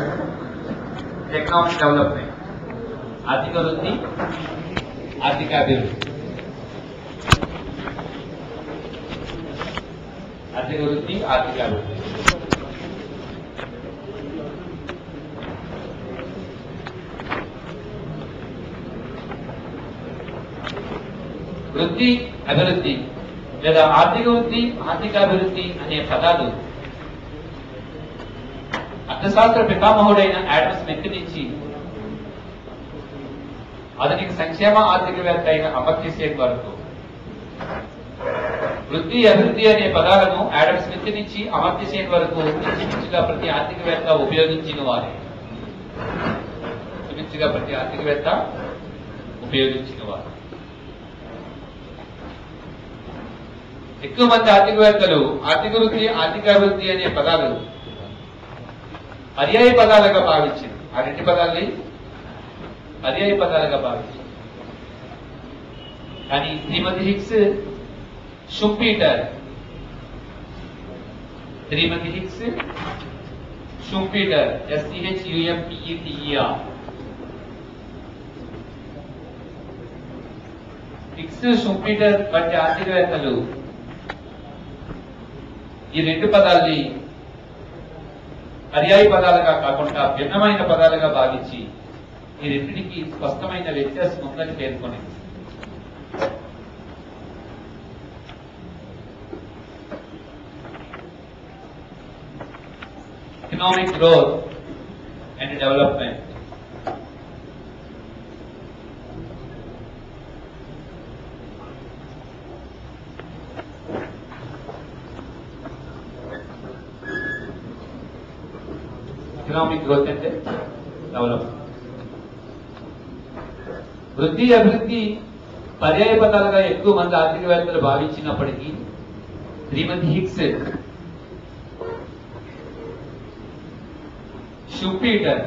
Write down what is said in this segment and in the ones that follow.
Economic development ఆర్థిక వృద్ధి ఆర్థిక అభివృద్ధి ఆర్థిక వృద్ధి ఆర్థిక అభివృద్ధి వృద్ధి అభివృద్ధి లేదా ఆర్థిక వృద్ధి ఆర్థిక అభివృద్ధి అనే పదాలు అర్థశాస్త్ర పితామహుడైన యాడమ్ స్మిత్ నుంచి ఆధునిక సంక్షేమ ఆర్థికవేత్త అయిన అమర్త్య సేన్ వరకు వృద్ధి అభివృద్ధి అనే పదాలను యాడమ్ స్మిత్ నుంచి అమర్త్య సేన్ వరకు ఇంచుమించుగా ప్రతి ఆర్థికవేత్త ఉపయోగించిన వారే ఇంచుమించుగా ప్రతి ఆర్థికవేత్త ఉపయోగించిన వారు ఎక్కువ మంది ఆర్థికవేత్తలు ఆర్థిక వృద్ధి ఆర్థిక అభివృద్ధి అనే పదాలు పర్యాయ పదాలుగా భావించింది ఆ రెండు పదాలని పర్యాయ పదాలుగా భావించింది కానీ శ్రీమతి హిక్స్ షుంపీటర్ శ్రీమతి హిక్స్ షుంపీటర్ ఎస్సిహెచ్ యుఎంపిఈటిఈఆర్ హిక్స్ షుంపీటర్ వంటి ఆర్థికవేత్తలు ఈ రెండు పదాల్ని పర్యాయ పదాలుగా కాకుండా భిన్నమైన పదాలుగా భావించి ఈ రెండింటికి స్పష్టమైన వ్యత్యాసం ఉందని పేర్కొనింది economic growth and development economic growth అంటే డెవలప్మెంట్ వృద్ధి అభివృద్ధి పర్యాయ పదాలుగా ఎక్కువ మంది ఆర్థికవేత్తలు భావించినప్పటికీ శ్రీమతి హిక్స్ షుపీటర్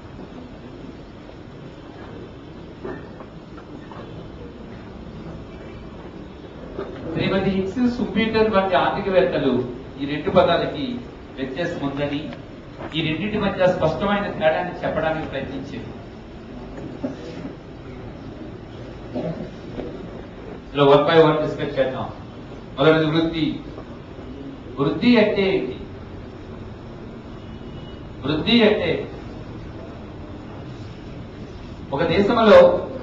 శ్రీమతి హిక్స్ సుపీటర్ వంటి ఆర్థికవేత్తలు ఈ రెండు పదాలకి వ్యత్యాసం ఉందని ఈ రెండింటి మధ్య స్పష్టమైన తేడాన్ని చెప్పడానికి ప్రయత్నించింది ఇలా వన్ బై వన్ డిస్కస్ చేద్దాం మొదటిది వృద్ధి వృద్ధి అంటే ఏంటి వృద్ధి అంటే ఒక దేశంలో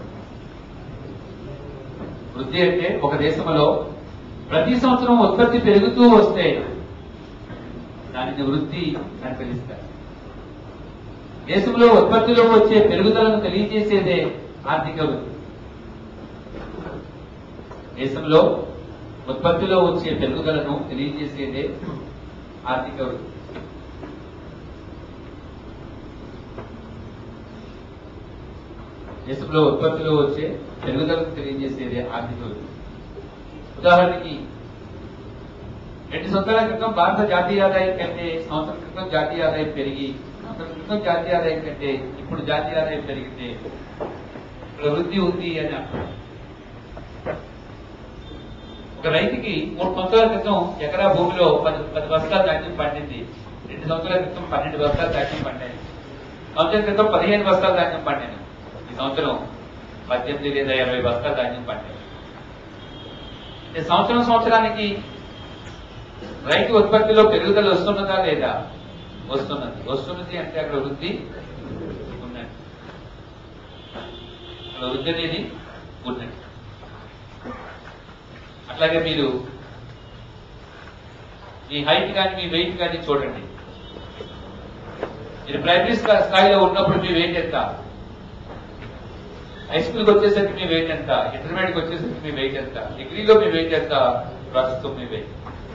వృద్ధి అంటే ఒక దేశంలో ప్రతి సంవత్సరం ఉత్పత్తి పెరుగుతూ వస్తే దానిని వృద్ధి అని పిలుస్తారు దేశంలో ఉత్పత్తిలో వచ్చే పెరుగుదలను తెలియజేసేదే ఆర్థిక వృద్ధి దేశంలో ఉత్పత్తిలో వచ్చే పెరుగుదలను తెలియజేసేదే ఆర్థిక వృద్ధి దేశంలో ఉత్పత్తిలో వచ్చే పెరుగుదలను తెలియజేసేదే ఆర్థిక వృద్ధి ఉదాహరణకి రెండు సంవత్సరాల క్రితం భారత జాతీయ ఆదాయం కంటే సంవత్సరం క్రితం జాతీయ ఆదాయం పెరిగి సంవత్సరం క్రితం జాతీయ ఆదాయం కంటే ఇప్పుడు జాతీయ ఆదాయం పెరిగితే ఇక్కడ వృద్ధి ఉంది అని అర్థం ఒక రైతుకి మూడు సంవత్సరాల క్రితం ఎకరా భూమిలో పది పది బస్తాల ధాన్యం పండింది రెండు సంవత్సరాల క్రితం పన్నెండు బస్తాల ధాన్యం పండాయి సంవత్సరం క్రితం పదిహేను బస్తాల ధాన్యం పండాను ఈ సంవత్సరం పద్దెనిమిది లేదా ఇరవై బస్తాల ధాన్యం పండాయి ఈ సంవత్సరం సంవత్సరానికి రైతు ఉత్పత్తిలో పెరుగుదల వస్తున్నదా లేదా వస్తున్నది వస్తున్నది అంటే అక్కడ వృద్ధి ఉన్నది అక్కడ వృద్ధి అనేది ఉన్నది అట్లాగే మీరు మీ హైట్ కానీ మీ వెయిట్ కానీ చూడండి మీరు ప్రైమరీ స్థా- స్థాయిలో ఉన్నప్పుడు మీ వెయిట్ ఎంత హై స్కూల్కి వచ్చేసరికి మీ వెయిట్ ఎంత ఇంటర్మీడియట్కి వచ్చేసరికి మీ వెయిట్ ఎంత డిగ్రీలో మీ వెయిట్ ఎంత ప్రస్తుతం మీ వెయిట్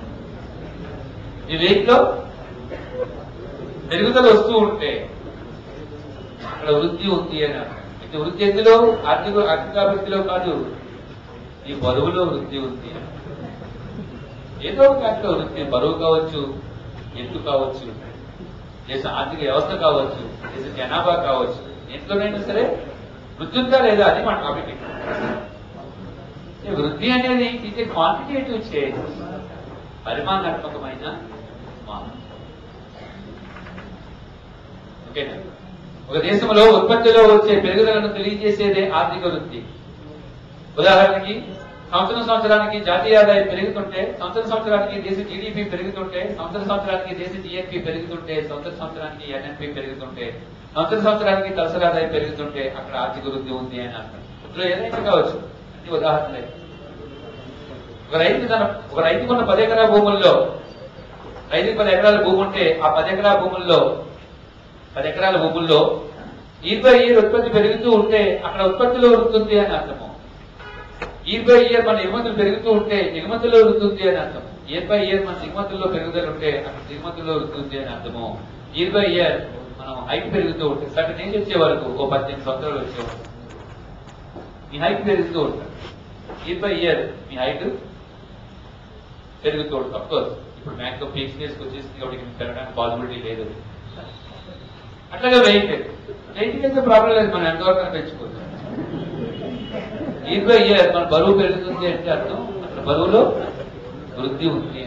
ఈ వెయిట్ లో పెరుగుదల వస్తూ ఉంటే అక్కడ వృద్ధి ఉంది అని అర్థం. అయితే వృద్ధి ఎందులో ఆర్థిక ఆర్థికాభివృద్ధిలో కాదు ఈ బరువులో వృద్ధి ఉంది అని. ఏదో ఒక దాంట్లో వృద్ధి బరువు కావచ్చు ఎత్తు కావచ్చు దేశ ఆర్థిక వ్యవస్థ కావచ్చు దేశ జనాభా కావచ్చు ఎంతలోనైనా సరే వృద్ధి ఉందా లేదా అది మన టాపిక్ ఇక్కడ. ఈ వృద్ధి అనేది ఇది క్వాంటిటేటివ్ చేంజ్ పరిమాణాత్మకమైన మార్పు ఓకేనా ఒక దేశంలో ఉత్పత్తిలో వచ్చే పెరుగుదలను తెలియజేసేదే ఆర్థిక వృద్ధి ఉదాహరణకి సంవత్సరం సంవత్సరానికి జాతీయ ఆదాయం పెరుగుతుంటే సంవత్సరం సంవత్సరానికి దేశ జీడిపి పెరుగుతుంటే సంవత్సరం సంవత్సరానికి దేశ జిఎన్పి పెరుగుతుంటే సంవత్సరం సంవత్సరానికి ఎన్ఎన్పి పెరుగుతుంటే సంవత్సరం సంవత్సరానికి తలసరి ఆదాయం పెరుగుతుంటే అక్కడ ఆర్థిక వృద్ధి ఉంది అని అర్థం ఇందులో ఏదైనా కావచ్చు అన్ని ఉదాహరణలే ఒక రైతు తన ఒక రైతు ఉన్న పది ఎకరా భూముల్లో రైతుకి పది ఎకరాల భూమి ఉంటే ఆ పది ఎకరాల భూముల్లో పది ఎకరాల భూముల్లో ఇయర్ బై ఇయర్ ఉత్పత్తి పెరుగుతూ ఉంటే అక్కడ ఉత్పత్తిలో వృద్ధి అని అర్థము ఇయర్ బై ఇయర్ మన ఎగుమతులు పెరుగుతూ ఉంటే ఎగుమతుల్లో వృద్ధి అని అర్థము ఇయర్ బై ఇయర్ మన దిగుమతుల్లో పెరుగుదల ఉంటే అక్కడ దిగుమతుల్లో వృద్ధి అని అర్థము ఇయర్ బై ఇయర్ మనం హైట్ పెరుగుతూ ఉంటే సర్టన్ ఏజ్ వచ్చే వరకు ఓ పద్దెనిమిది సంవత్సరాలు వచ్చేవారు మీ హైట్ పెరుగుతూ ఉంటారు ఇయర్ బై ఇయర్ మీ హైట్ పెరుగుతూ ఉంటుంది కోర్స్ ఇప్పుడు మ్యాక్సిమం పీక్స్ డేస్కి వచ్చేసింది కాబట్టి మీకు పెరగడానికి పాసిబిలిటీ లేదు అట్లాగే వెయిట్ వెయిట్ అయితే ప్రాబ్లం లేదు మనం ఎంతవరకు పెంచుకోవచ్చు ఇయర్ బై ఇయర్ మన బరువు పెరుగుతుంది అంటే అర్థం అక్కడ బరువులో వృద్ధి ఉంది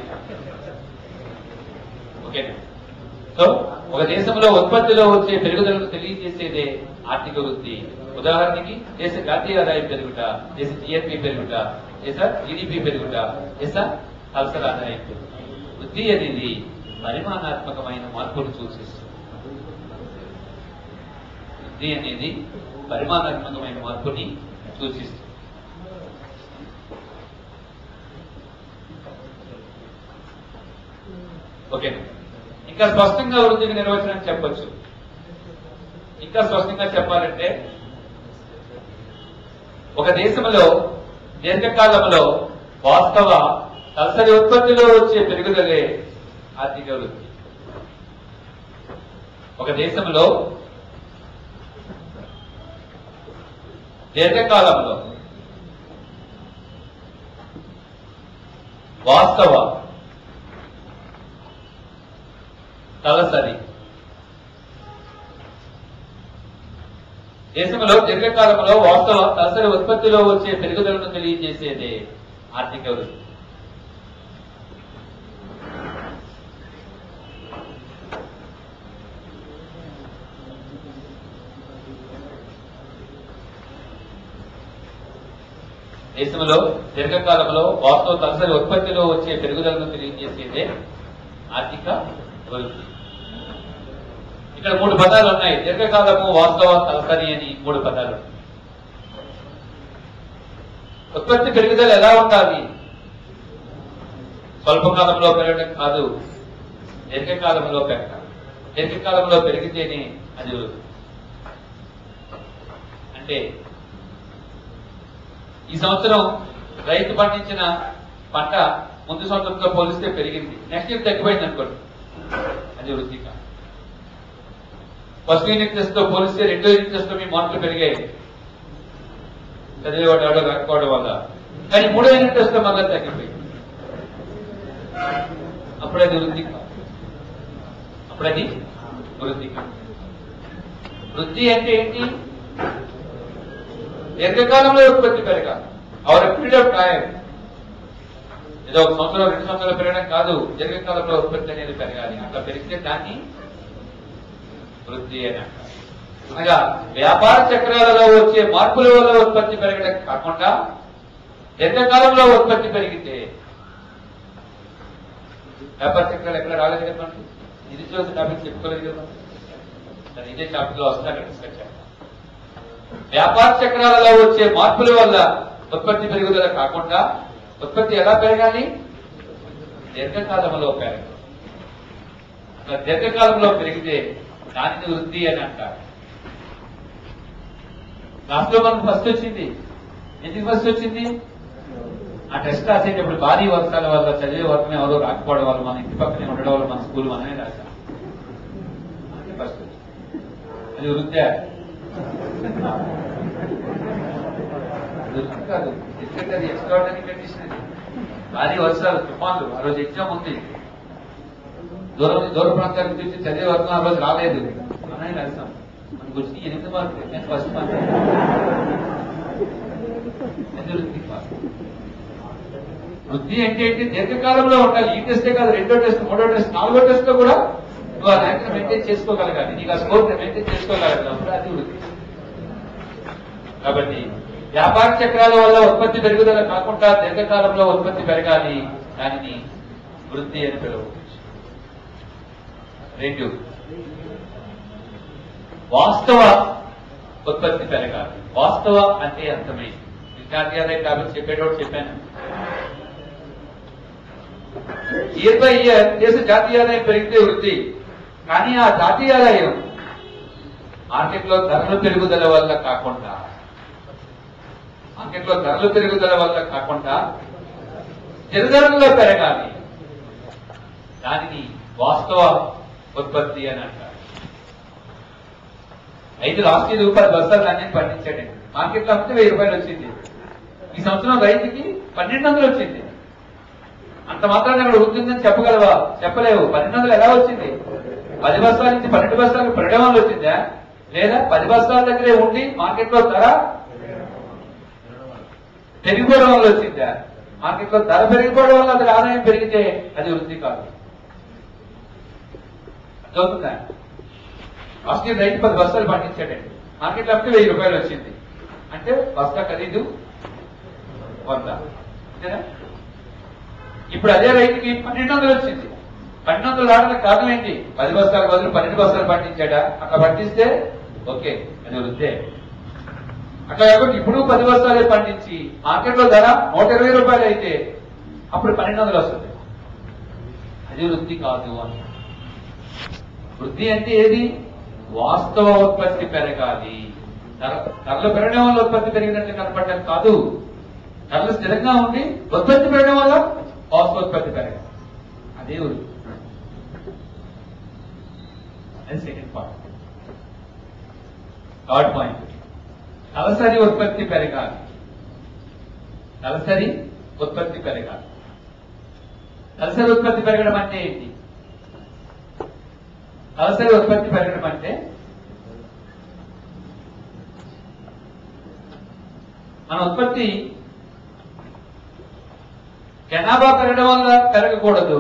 ఓకేనా సో ఒక దేశంలో ఉత్పత్తిలో వచ్చే పెరుగుదలను తెలియజేసేదే ఆర్థిక వృద్ధి ఉదాహరణకి దేశ జాతీయ ఆదాయం పెరుగుట దేశ జిఎన్పి పెరుగుట దేశ జీడిపి పెరుగుట దేశ అవసర ఆదాయం పెరుగుట వృద్ధి అనేది పరిమాణాత్మకమైన మార్పును సూచిస్తుంది వృద్ధి అనేది పరిమాణాత్మకమైన మార్పుని సూచిస్తుంది ఓకే ఇంకా స్పష్టంగా వృద్ధికి నిర్వచనం చెప్పొచ్చు ఇంకా స్పష్టంగా చెప్పాలంటే ఒక దేశంలో దీర్ఘకాలంలో వాస్తవ తలసరి ఉత్పత్తిలో వచ్చే పెరుగుదలే ఆర్థిక వృద్ధి ఒక దేశంలో దీర్ఘకాలంలో వాస్తవ తలసరి దేశంలో దీర్ఘకాలంలో వాస్తవ తలసరి ఉత్పత్తిలో వచ్చే పెరుగుదలను తెలియజేసేదే ఆర్థిక వృద్ధి దేశంలో దీర్ఘకాలంలో వాస్తవ తలసరి ఉత్పత్తిలో వచ్చే పెరుగుదలను తెలియజేసేదే ఆర్థిక వృద్ధి ఇక్కడ మూడు పదాలు ఉన్నాయి దీర్ఘకాలము వాస్తవ తలసరి అని మూడు పదాలు ఉన్నాయి. ఉత్పత్తి పెరుగుదల ఎలా ఉండాలి స్వల్పకాలంలో పెరగడం కాదు దీర్ఘకాలంలో పెరగాలి దీర్ఘకాలంలో పెరిగితేనే అది వృద్ధి అంటే ఈ సంవత్సరం రైతు పండించిన పంట ముందు సంవత్సరంతో పోలిస్తే పెరిగింది నెక్స్ట్ ఇయర్ తగ్గిపోయింది అనుకోండి అది వృద్ధి కాదు ఫస్ట్ యూనిట్ టెస్ట్ తో పోలిస్తే రెండో యూనిట్ టెస్ట్ లో మీ మార్కులు పెరిగాయి చదివేవాడు ఎవడో రాకపోవడం వల్ల కానీ మూడో యూనిట్ టెస్ట్ లో మళ్ళీ తగ్గిపోయింది అప్పుడది వృద్ధి కాదు అప్పుడది వృద్ధి కాదు వృద్ధి అంటే ఏంటి దీర్ఘకాలంలో ఉత్పత్తి పెరగాలి అవర్ పీరియడ్ ఆఫ్ టైం ఏదో ఒక సంవత్సరం రెండు సంవత్సరాలు పెరగడం కాదు దీర్ఘకాలంలో ఉత్పత్తి అనేది పెరగాలి అట్లా పెరిగితే దాన్ని వృద్ధి అని అంటారు అనగా వ్యాపార చక్రాలలో వచ్చే మార్పుల వల్ల ఉత్పత్తి పెరగడం కాకుండా దీర్ఘకాలంలో ఉత్పత్తి పెరిగితే వ్యాపార చక్రాలు ఎక్కడ రాలేదు కదా మనకి ఇది చూసి టాపిక్ చెప్పుకోలేదు కదా దాని ఇదే చాప్టర్ లో వస్తా డిస్కస్ చేస్తాం వ్యాపార చక్రాలలో వచ్చే మార్పుల వల్ల ఉత్పత్తి పెరుగుదల కాకుండా ఉత్పత్తి ఎలా పెరగాలి దీర్ఘకాలంలో పెరగాలి అట్లా దీర్ఘకాలంలో పెరిగితే దానిని వృద్ధి అని అంటారు లాస్ట్ లో మనకు ఫస్ట్ వచ్చింది ఎందుకు ఫస్ట్ వచ్చింది ఆ టెస్ట్ రాసేటప్పుడు భారీ వర్షాల వల్ల చదివే వర్గం ఎవరో రాకపోవడం వల్ల మన ఇంటి పక్కనే ఉండడం వల్ల మన స్కూల్ మనమే రాశాం ఫస్ట్ అది వృద్ధి వృద్ధి కాదు ఎందుకంటే అది ఎక్స్ట్రాడనరీ కండిషన్ అది భారీ వర్షాలు తుఫాన్లు ఆ రోజు ఎగ్జామ్ ఉంది దూరం దూర ప్రాంతాలకు చూసి చదివే వర్గం ఆ రోజు రాలేదు మనమే రాస్తాం మనకు వచ్చి ఎనిమిది మార్కులు నేను ఫస్ట్ మార్క్ అది వృద్ధి కాదు వృద్ధి అంటే ఏంటి దీర్ఘకాలంలో ఉండాలి ఈ టెస్టే కాదు రెండో టెస్ట్ మూడో టెస్ట్ నాలుగో టెస్ట్ లో కూడా నువ్వు ఆ ర్యాంక్ మెయింటైన్ చేసుకోగలగాలి నీకు ఆ స్కోర్ మెయింటైన్ చేసుకోగలగాలి అప్పుడు అది వృత్తి కాబట్టి వ్యాపార చక్రాల వల్ల ఉత్పత్తి పెరుగుదల కాకుండా దీర్ఘకాలంలో ఉత్పత్తి పెరగాలి దానిని వృద్ధి అని పిలవచ్చు రెండు వాస్తవ ఉత్పత్తి పెరగాలి వాస్తవ అంటే అర్థమైంది జాతీయ ఆదాయ టాబ్లెట్ చెప్పేటోడు చెప్పాను ఇయర్ బై ఇయర్ దేశ జాతీయ ఆదాయం పెరిగితే వృద్ధి కానీ ఆ జాతీయ ఆదాయం మార్కెట్లో ధరల పెరుగుదల వల్ల కాకుండా మార్కెట్లో ధరల పెరుగుదల వల్ల కాకుండా స్థిరధరల్లో పెరగాలి దానిని వాస్తవ ఉత్పత్తి అని అంటారు ఐదు రాష్ట్రీయ రూపాయల బస్తాలు అన్ని పండించాడు మార్కెట్లో అమ్మితే వెయ్యి రూపాయలు వచ్చింది ఈ సంవత్సరం రైతుకి పన్నెండు వందలు వచ్చింది అంత మాత్రాన్ని అక్కడ ఉంటుందని చెప్పగలవా చెప్పలేవు పన్నెండు వందలు ఎలా వచ్చింది పది బస్తాల నుంచి పన్నెండు బస్తాలకు పెరగడం వల్ల వచ్చిందా లేదా పది బస్తాల దగ్గరే ఉండి మార్కెట్లో ధర పెరిగిపోవడం వల్ల వచ్చిందా మార్కెట్లో ధర పెరిగిపోవడం వల్ల అతని ఆదాయం పెరిగితే అది వృద్ధి కాదు అర్థమవుతుందా ఆస్ట్రేలియా రైతు పది బస్తాలు పండించాడండి మార్కెట్లో అప్పుడు వెయ్యి రూపాయలు వచ్చింది అంటే బస్తా ఖరీదు వంద అంతేనా ఇప్పుడు అదే రైతుకి పన్నెండు వందలు వచ్చింది పన్నెండు వందలు రావడానికి కారణం ఏంటి పది బస్తాల బదులు పన్నెండు బస్తాలు పండించాడా అట్లా పండిస్తే ఓకే అది వృద్ధే అట్లా కాకుండా ఇప్పుడు పది బస్తాలే పండించి మార్కెట్లో ధర నూట ఇరవై రూపాయలు అయితే అప్పుడు పన్నెండు వందలు వస్తుంది అది వృద్ధి కాదు అని వృద్ధి అంటే ఏది వాస్తవ ఉత్పత్తి పెరగాలి ధర- ధరలు పెరగడం వల్ల ఉత్పత్తి పెరిగినట్టు కనపడటం కాదు ధరలు స్థిరంగా ఉండి ఉత్పత్తి పెరగడం వల్ల వాస్తవ ఉత్పత్తి పెరగాలి అదే వృద్ధి అది సెకండ్ పాయింట్ థర్డ్ పాయింట్ తలసరి ఉత్పత్తి పెరగాలి తలసరి ఉత్పత్తి పెరగాలి తలసరి ఉత్పత్తి పెరగడం అంటే ఏంటి తలసరి ఉత్పత్తి పెరగడం అంటే మన ఉత్పత్తి జనాభా పెరగడం వల్ల పెరగకూడదు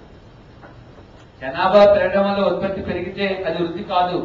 జనాభా పెరగడం వల్ల ఉత్పత్తి పెరిగితే అది వృద్ధి కాదు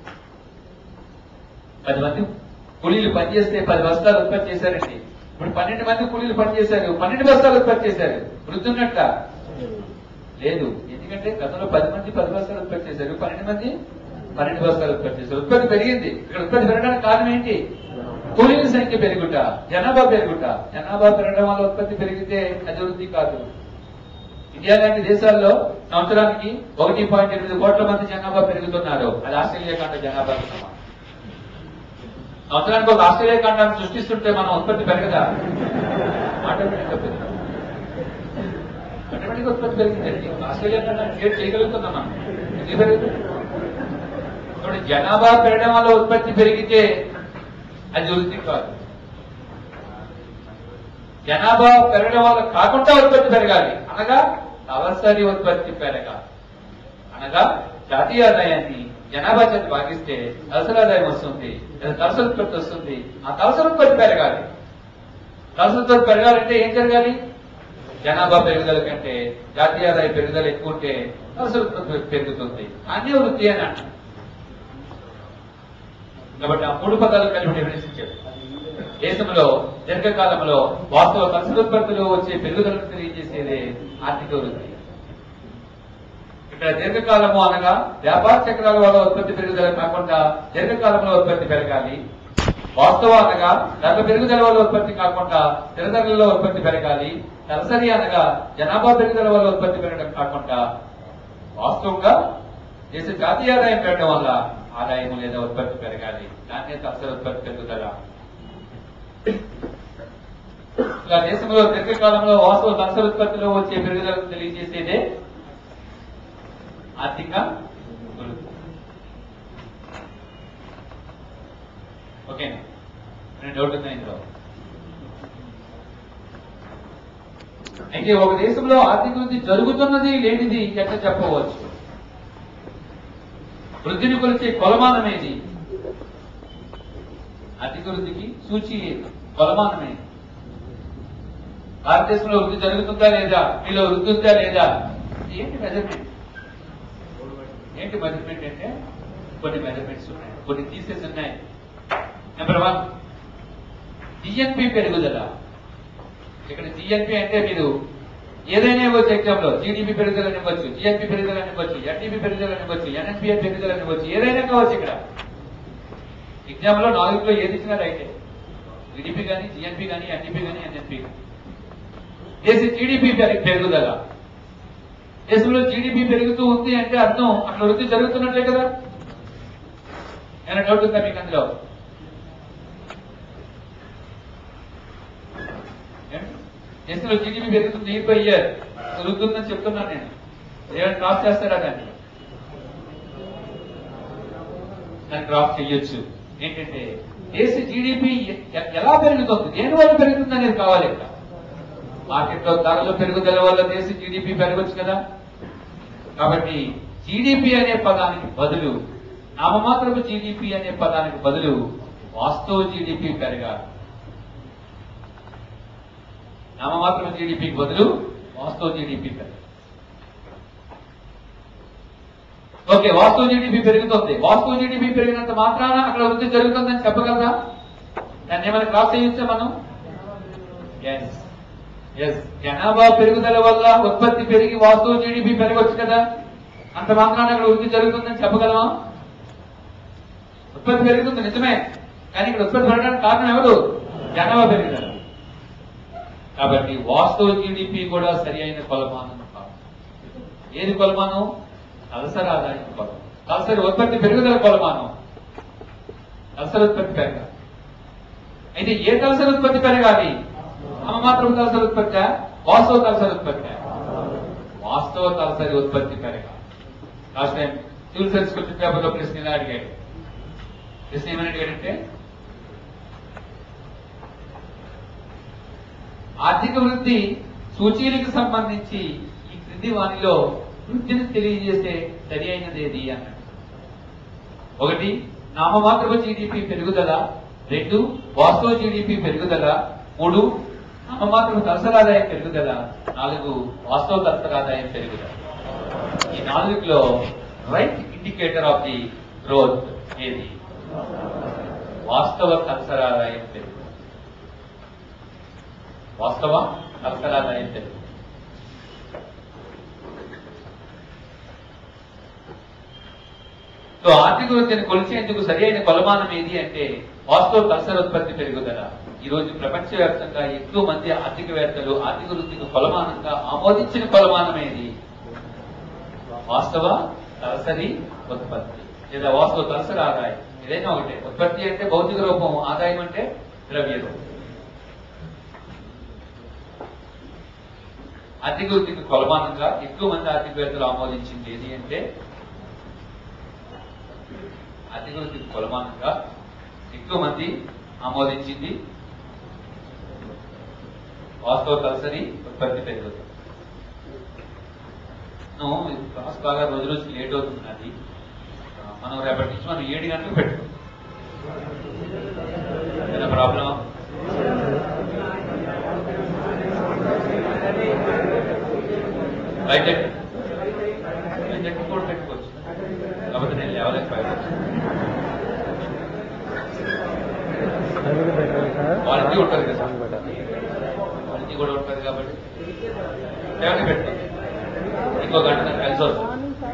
పది మంది కూలీలు పనిచేస్తే పది బస్తాలు ఉత్పత్తి చేశారండి ఇప్పుడు పన్నెండు మంది కూలీలు పనిచేశారు పన్నెండు బస్తాలు ఉత్పత్తి చేశారు వృద్ధి ఉన్నట్ట లేదు ఎందుకంటే గతంలో పది మంది పది బస్తాలు ఉత్పత్తి చేశారు పన్నెండు మంది పన్నెండు బస్తాలు ఉత్పత్తి చేశారు ఉత్పత్తి పెరిగింది ఇక్కడ ఉత్పత్తి పెరగడానికి కారణం ఏంటి కూలీల సంఖ్య పెరుగుట జనాభా పెరుగుట జనాభా పెరగడం వల్ల ఉత్పత్తి పెరిగితే అది వృద్ధి కాదు ఇండియా లాంటి దేశాల్లో సంవత్సరానికి ఒకటి పాయింట్ ఎనిమిది కోట్ల మంది జనాభా పెరుగుతున్నారు అది ఆస్ట్రేలియా కంటే జనాభా సమానం. సంవత్సరానికి ఒక ఆస్ట్రేలియా ఖండాన్ని సృష్టిస్తుంటే మనం ఉత్పత్తి పెరగదా ఆటోమేటిక్గా పెరుగుతుంది ఆటోమేటిక్గా ఉత్పత్తి పెరిగిందండి ఆస్ట్రేలియా ఖండాన్ని క్రియేట్ చేయగలుగుతున్నాం మనం ఎందుకు పెరుగుతుంది ఇప్పుడు జనాభా పెరగడం వల్ల ఉత్పత్తి పెరిగితే అది వృద్ధి కాదు జనాభా పెరగడం వల్ల కాకుండా ఉత్పత్తి పెరగాలి అనగా తలసరి ఉత్పత్తి పెరగాలి అనగా జాతీయ ఆదాయాన్ని జనాభా చేత భాగిస్తే తలసరి ఆదాయం వస్తుంది లేదా తలసరి ఉత్పత్తి వస్తుంది ఆ తలసరి ఉత్పత్తి పెరగాలి తలసరి ఉత్పత్తి పెరగాలంటే ఏం జరగాలి జనాభా పెరుగుదల కంటే జాతీయ ఆదాయ పెరుగుదల ఎక్కువ ఉంటే తలసరి ఉత్పత్తి పెరుగుతుంది అన్ని వృత్తి అని అంటారు కాబట్టి ఆ మూడు పదాలు కలిపి డెఫినేషన్ చెప్పారు దేశంలో దీర్ఘకాలంలో వాస్తవ కన్సలుత్పత్తిలో వచ్చే పెరుగుదలను తెలియజేసేదే ఆర్థిక వృద్ధి ఇక్కడ దీర్ఘకాలము అనగా వ్యాపార చక్రాల వల్ల ఉత్పత్తి పెరుగుదల కాకుండా దీర్ఘకాలంలో ఉత్పత్తి పెరగాలి వాస్తవ అనగా ధరల పెరుగుదల వల్ల ఉత్పత్తి కాకుండా స్థిర ధరలలో ఉత్పత్తి పెరగాలి తలసరి అనగా జనాభా పెరుగుదల వల్ల ఉత్పత్తి పెరగడం కాకుండా వాస్తవంగా దేశ జాతీయ ఆదాయం పెరగడం వల్ల ఆదాయం లేదా ఉత్పత్తి పెరగాలి దాన్నే తలసరి ఉత్పత్తి పెరుగుదల ఇలా దేశంలో దీర్ఘకాలంలో వాస్తవ తలసరి ఉత్పత్తిలో వచ్చే పెరుగుదలను తెలియజేసేదే ఆర్థిక వృద్ధి ఓకేనా నేను డౌట్ ఉందా ఇందులో అయితే ఒక దేశంలో ఆర్థిక వృద్ధి జరుగుతున్నది లేనిది ఎట్లా చెప్పవచ్చు వృద్ధిని కొలిచే కొలమానం ఏది ఆర్థిక వృద్ధికి సూచి ఏది కొలమానం ఏది భారతదేశంలో వృద్ధి జరుగుతుందా లేదా మీలో వృద్ధి ఉందా లేదా ఏంటి మెజర్మెంట్ ఏంటి మెజర్మెంట్ అంటే కొన్ని మెజర్మెంట్స్ ఉన్నాయి కొన్ని తీసేసి ఉన్నాయి నెంబర్ వన్ జిఎన్పి పెరుగుదల ఇక్కడ జిఎన్పి అంటే మీరు ఏదైనా ఇవ్వచ్చు ఎగ్జామ్ లో జీడిపి పెరుగుదల ఇవ్వచ్చు జిఎన్పి పెరుగుదల ఇవ్వచ్చు ఎన్టీపీ పెరుగుదల ఇవ్వచ్చు ఎన్ఎన్పిఎన్ పెరుగుదల ఇవ్వచ్చు ఏదైనా కావచ్చు ఇక్కడ ఎగ్జామ్ లో నాలుగులో ఏది ఇచ్చినా రైటే జీడిపి కానీ జిఎన్పి కానీ ఎన్టీపీ కానీ ఎన్ఎన్పి కానీ దేశ జీడిపి పెరుగుదల దేశంలో జీడిపి పెరుగుతూ ఉంది అంటే అర్థం అక్కడ వృద్ధి జరుగుతున్నట్లే కదా ఏమైనా డౌట్ ఉందా మీకు అందులో ఏం? దేశంలో జీడిపి పెరుగుతుంది ఇయర్ బై ఇయర్ పెరుగుతుందని చెప్తున్నాను నేను ఏమైనా క్రాస్ చేస్తారా దాన్ని దాన్ని క్రాస్ చేయొచ్చు ఏంటంటే దేశ జీడిపి ఎలా పెరుగుతుంది దేని వల్ల పెరుగుతుంది అనేది కావాలి ఇక్కడ మార్కెట్లో ధరల పెరుగుదల వల్ల దేశ జీడిపి పెరగచ్చు కదా కాబట్టి జీడిపి అనే పదానికి బదులు నామమాత్రపు జీడిపి అనే పదానికి బదులు వాస్తవ జీడిపి పెరగాలి నామమాత్రపు జీడిపికి బదులు వాస్తవ జీడిపి పెరగాలి ఓకే వాస్తవ జీడిపి పెరుగుతుంది వాస్తవ జీడిపి పెరిగినంత మాత్రాన అక్కడ వృద్ధి జరుగుతుందని చెప్పగలరా దాన్ని ఏమైనా క్రాస్ చేయొచ్చా మనం ఎస్ ఎస్ జనాభా పెరుగుదల వల్ల ఉత్పత్తి పెరిగి వాస్తవ జీడిపి పెరగవచ్చు కదా అంత మాత్రాన అక్కడ వృద్ధి జరుగుతుందని చెప్పగలమా ఉత్పత్తి పెరుగుతుంది నిజమే కానీ ఇక్కడ ఉత్పత్తి పెరగడానికి కారణం ఎవరు జనాభా పెరుగుదల కాబట్టి వాస్తవ జీడిపి కూడా సరి అయిన కొలమానం కాదు ఏది కొలమానం తలసరి ఆదాయం కొలమానం తలసరి ఉత్పత్తి పెరుగుదల కొలమానం తలసరి ఉత్పత్తి పెరగాలి అయితే ఏ తలసరి ఉత్పత్తి పెరగాలి నామమాత్రం తలసరి ఉత్పత్తి వాస్తవ తలసరి ఉత్పత్తి వాస్తవ తలసరి ఉత్పత్తి పెరగాలి last time civil service question paper లో ప్రశ్న ఇలా అడిగాడు ప్రశ్న ఏమని అడిగాడంటే ఆర్థిక వృద్ధి సూచీలకు సంబంధించి ఈ క్రింది వానిలో వృద్ధిని తెలియజేసే సరి అయినది ఏది అన్నాడు ఒకటి నామమాత్రపు జీడిపి పెరుగుదల రెండు వాస్తవ జీడిపి పెరుగుదల మూడు నామమాత్రపు తలసరాదాయం పెరుగుదల నాలుగు వాస్తవ తలసరాదాయం పెరుగుదల ఈ నాలుగులో right indicator of the growth ఏది వాస్తవ తలసరాదాయం పెరుగుదల వాస్తవ తలసరాదాయం పెరుగుదల సో ఆర్థిక వృద్ధిని కొలిచేందుకు సరైన కొలమానం ఏది అంటే వాస్తవ తలసరి ఉత్పత్తి పెరుగుదల ఈ రోజు ప్రపంచవ్యాప్తంగా ఎక్కువ మంది ఆర్థికవేత్తలు ఆర్థిక వృద్ధికి కొలమానంగా ఆమోదించిన కొలమానం ఏది వాస్తవ తలసరి ఉత్పత్తి లేదా వాస్తవ తలసరి ఆదాయం ఏదైనా ఒకటే ఉత్పత్తి అంటే భౌతిక రూపం ఆదాయం అంటే ద్రవ్య రూపం ఆర్థిక వృద్ధికి కొలమానంగా ఎక్కువ మంది ఆర్థికవేత్తలు ఆమోదించింది ఏది అంటే ఆర్థిక వృద్ధికి కొలమానంగా ఎక్కువ మంది ఆమోదించింది వాస్తవ తలసరి ఉత్పత్తి పెరుగుతుంది నువ్వు క్లాస్ బాగా రోజు రోజుకి లేట్ అవుతున్నది ఆ, మనం రేపటి నుంచి మనం ఏడు గంటలకు పెట్టుకో ఏదైనా ప్రాబ్లమా ఫైవ్ థర్టీ ఫైవ్ థర్టీ కూడా పెట్టుకోవచ్చు కాకపోతే నేను లేవలేకపోయాను క్వాలిటీ ఉంటుంది కదా క్వాలిటీ కూడా ఉంటుంది కాబట్టి లేవని పెట్టు ఇంకో గంట నాకు కలిసి వస్తుంది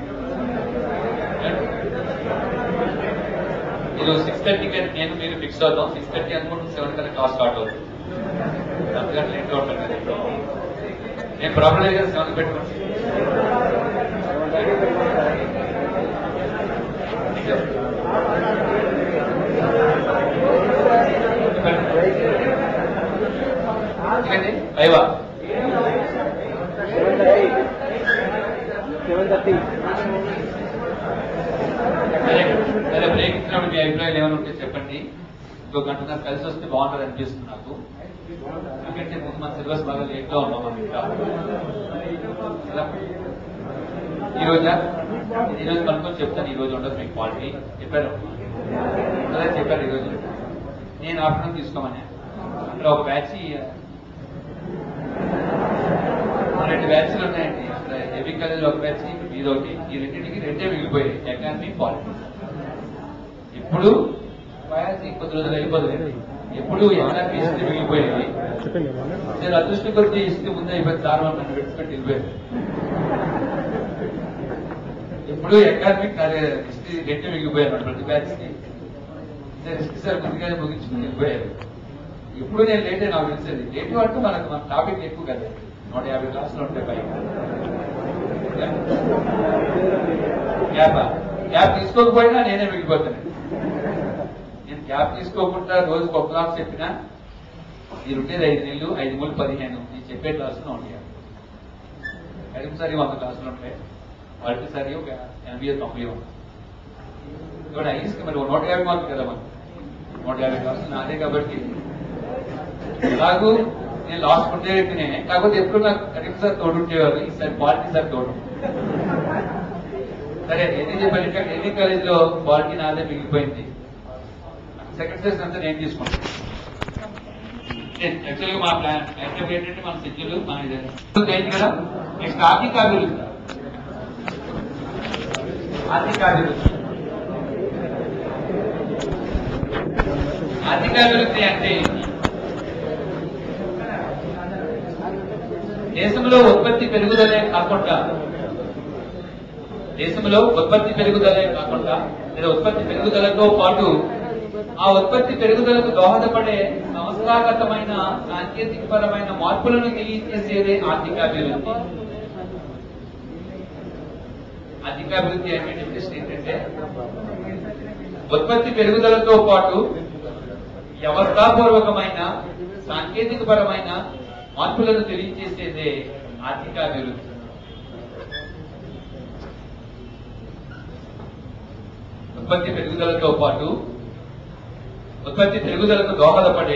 మీరు సిక్స్ థర్టీకి నేను మీరు ఫిక్స్ అవుతాం సిక్స్ థర్టీ అనుకుంటే సెవెన్ కన్నా క్లాస్ స్టార్ట్ అవుతుంది అంత గంటలు ఇంట్లో ఉంటాను కదా నేను ప్రాబ్లం లేదు కదా సెవెన్ పెట్టుకోండి ఎందుకండి అయ్యవా సెవెన్ థర్టీ సరే సరే బ్రేక్ ఇచ్చినప్పుడు మీ అభిప్రాయాలు ఏమైనా ఉంటే చెప్పండి ఇంకో గంట నాకు కలిసి వస్తే బాగుంటుంది అనిపిస్తుంది నాకు ఎందుకంటే ముందు మన సిలబస్ బాగా లేట్ గా ఉన్నాం మనం ఇంకా కదా? ఈ రోజా ఈ రోజు కనుక్కొని చెప్తాను ఈ రోజు ఉండదు మీకు క్వాలిటీ చెప్పారు అదే చెప్పారు ఈ రోజు నేను ఆఫ్టర్నూన్ తీసుకోమని అక్కడ ఒక బ్యాచ్ రెండు బ్యాచ్లు ఉన్నాయండి అక్కడ ఏపీ కాలేజీలో ఒక బ్యాచ్ ఇప్పుడు మీద ఒకటి ఈ రెండింటికి రెండే మిగిలిపోయాయి ఎకానమీ పాలిటిక్స్ ఇప్పుడు బయాలజీ కొద్ది రోజులు అయిపోతుంది ఎప్పుడు ఎకానమీ హిస్టరీ మిగిలిపోయేది నేను అదృష్టం కొద్ది హిస్టరీ ముందే అయిపోయింది సార్ వాళ్ళు నన్ను పెట్టుకుంటే వెళ్ళిపోయారు ఇప్పుడు ఎకానమిక్ హిస్టరీ రెండే మిగిలిపోయారు ప్రతి బ్యాచ్ కి హిస్టరీ సార్ ముందుగానే ముగించుకుని వెళ్ళిపోయారు ఇప్పుడు నేను లేటే నాకు తెలిసేది లేటు అంటే మనకు మన టాపిక్ ఎక్కువ కదా నూట యాభై క్లాసులు ఉంటాయి పైన గ్యాప్ గ్యాప్ తీసుకోకపోయినా నేనే మిగిలిపోతాను నేను గ్యాప్ తీసుకోకుండా రోజుకి ఒక క్లాస్ చెప్పినా మీరు ఉండేది ఐదు నెలలు ఐదు మూడు పదిహేను నేను చెప్పే క్లాసులు ఉంటాయి సరి వంద క్లాసులు ఉంటాయి వాటికి సరి ఒక ఎనభై తొంభై ఉంటాయి ఇప్పుడు ఐస్కి మరి ఓ నూట యాభై మార్కులు కదా మనకు నూట యాభై క్లాసులు నాదే కాబట్టి ఎలాగూ నేను లాస్ట్ ఉండే వ్యక్తినే కాకపోతే ఎప్పుడు నాకు కరెక్ట్ సార్ తోడుంటేవారు ఈసారి క్వాలిటీ సార్ తోడు సరే ఎన్ని చెప్పాలి ఎన్ని కాలేజ్ లో క్వాలిటీ నాదే మిగిలిపోయింది సెకండ్ సెషన్ అంతా నేను తీసుకుంటాను యాక్చువల్గా మా ప్లాన్ యాక్చువల్గా ఏంటంటే మన షెడ్యూల్ మన ఇది అయింది కదా నెక్స్ట్ ఆర్థిక అభివృద్ధి ఆర్థిక అభివృద్ధి ఆర్థిక అభివృద్ధి అంటే ఏంటి? దేశంలో ఉత్పత్తి పెరుగుదలే కాకుండా దేశంలో ఉత్పత్తి పెరుగుదలే కాకుండా లేదా ఉత్పత్తి పెరుగుదలతో పాటు ఆ ఉత్పత్తి పెరుగుదలకు దోహదపడే సంస్థాగతమైన సాంకేతిక పరమైన మార్పులను తెలియజేసేదే ఆర్థికాభివృద్ధి ఆర్థికాభివృద్ధి అంటే ప్రశ్న ఏంటంటే ఉత్పత్తి పెరుగుదలతో పాటు వ్యవస్థాపూర్వకమైన సాంకేతిక పరమైన మార్పులను తెలియజేసేదే ఆర్థికాభివృద్ధి ఉత్పత్తి పెరుగుదలతో పాటు ఉత్పత్తి పెరుగుదలకు దోహదపడే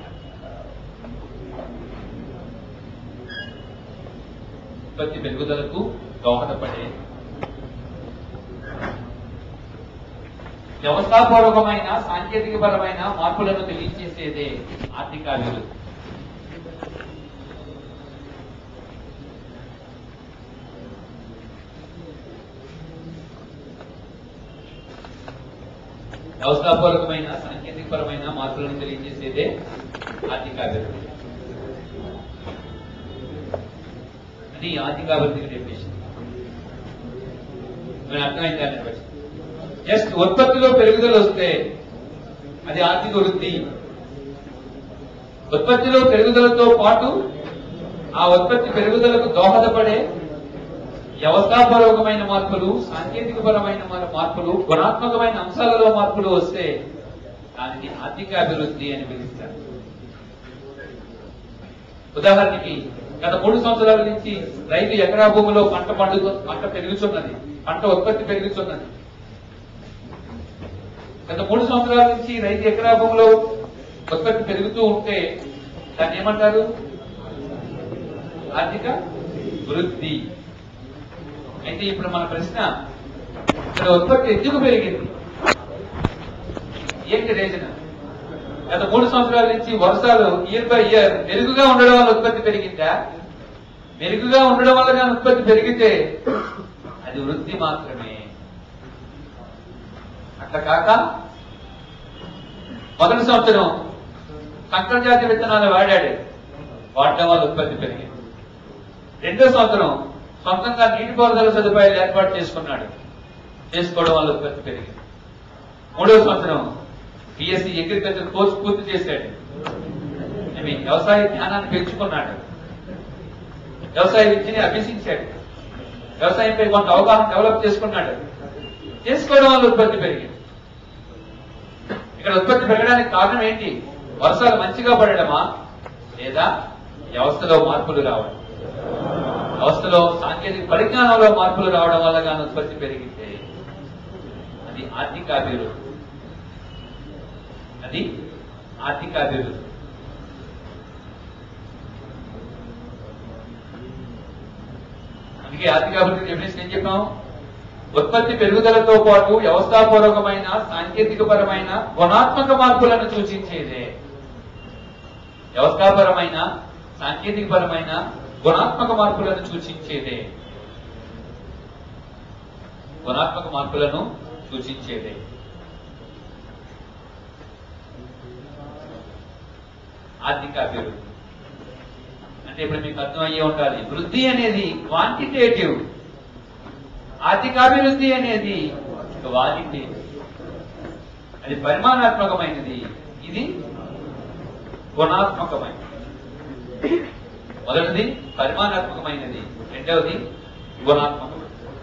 ఉత్పత్తి పెరుగుదలకు దోహదపడే వ్యవస్థాపూర్వకమైన సాంకేతిక పరమైన మార్పులను తెలియజేసేదే ఆర్థికాభివృద్ధి వ్యవస్థాపూర్వకమైన సాంకేతిక పరమైన మార్పులను తెలియజేసేదే ఆర్థికాభివృద్ధి అది ఆర్థికాభివృద్ధికి డెఫినేషన్ మరి అర్థమైందా నిర్వచనం జస్ట్ ఉత్పత్తిలో పెరుగుదల వస్తే అది ఆర్థిక వృద్ధి ఉత్పత్తిలో పెరుగుదలతో పాటు ఆ ఉత్పత్తి పెరుగుదలకు దోహదపడే వ్యవస్థాపరమైన మార్పులు సాంకేతిక పరమైన మార్పులు గుణాత్మకమైన అంశాలలో మార్పులు వస్తే దానిని ఆర్థిక అభివృద్ధి అని పిలుస్తారు ఉదాహరణకి గత మూడు సంవత్సరాల నుంచి రైతు ఎకరా భూమిలో పంట పండు పంట పెరుగుతున్నది పంట ఉత్పత్తి పెరుగుతున్నది గత మూడు సంవత్సరాల నుంచి రైతు ఎకరా భూమిలో ఉత్పత్తి పెరుగుతూ ఉంటే దాన్ని ఏమంటారు ఆర్థిక వృద్ధి అయితే ఇప్పుడు మన ప్రశ్న ఇక్కడ ఉత్పత్తి ఎందుకు పెరిగింది ఏంటి రీజన్ గత మూడు సంవత్సరాల నుంచి వర్షాలు ఇయర్ బై ఇయర్ మెరుగుగా ఉండడం వల్ల ఉత్పత్తి పెరిగిందా మెరుగుగా ఉండడం వల్ల కానీ ఉత్పత్తి పెరిగితే అది వృద్ధి మాత్రమే అట్లా కాక మొదటి సంవత్సరం సంకర జాతి విత్తనాలు వాడాడు వాడడం వల్ల ఉత్పత్తి పెరిగింది రెండో సంవత్సరం సొంతంగా నీటిపారుదల సదుపాయాలు ఏర్పాటు చేసుకున్నాడు చేసుకోవడం వల్ల ఉత్పత్తి పెరిగింది మూడో సంవత్సరం బిఎస్సి అగ్రికల్చర్ కోర్స్ పూర్తి చేశాడు ఐ మీన్ వ్యవసాయ జ్ఞానాన్ని పెంచుకున్నాడు వ్యవసాయ విద్యని అభ్యసించాడు వ్యవసాయంపై కొంత అవగాహన డెవలప్ చేసుకున్నాడు చేసుకోవడం వల్ల ఉత్పత్తి పెరిగింది ఇక్కడ ఉత్పత్తి పెరగడానికి కారణం ఏంటి వర్షాలు మంచిగా పడడమా లేదా వ్యవస్థలో మార్పులు రావడం వ్యవస్థలో సాంకేతిక పరిజ్ఞానంలో మార్పులు రావడం వల్ల కానీ ఉత్పత్తి పెరిగితే అది ఆర్థిక అభివృద్ధి అది ఆర్థిక అభివృద్ధి అందుకే ఆర్థిక అభివృద్ధి డెఫినేషన్ ఏం చెప్పాం ఉత్పత్తి పెరుగుదలతో పాటు వ్యవస్థాపూర్వకమైన సాంకేతిక పరమైన గుణాత్మక మార్పులను సూచించేదే వ్యవస్థాపరమైన సాంకేతిక పరమైన గుణాత్మక మార్పులను సూచించేదే గుణాత్మక మార్పులను సూచించేదే ఆర్థిక అభివృద్ధి అంటే ఇప్పుడు మీకు అర్థమయ్యే ఉండాలి వృద్ధి అనేది క్వాంటిటేటివ్ ఆర్థికాభివృద్ధి అనేది క్వాలిటేటివ్ అది పరిమాణాత్మకమైనది ఇది గుణాత్మకమైనది మొదటిది పరిమాణాత్మకమైనది రెండవది గుణాత్మకమైనది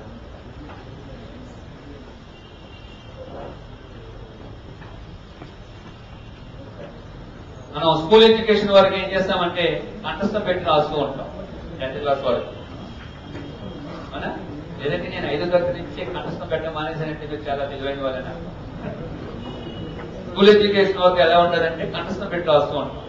మనం స్కూల్ ఎడ్యుకేషన్ వరకు ఏం చేస్తామంటే కంఠస్థం పెట్టి రాస్తూ ఉంటాం టెన్త్ క్లాస్ వరకు అవునా లేదంటే నేను ఐదో తరగతి నుంచి కంఠస్థం పెట్టడం మానేసానంటే మీరు చాలా తెలివైన వాళ్ళని స్కూల్ ఎడ్యుకేషన్ వరకు ఎలా ఉంటుందంటే కంఠస్థం పెట్టి రాస్తూ ఉంటాం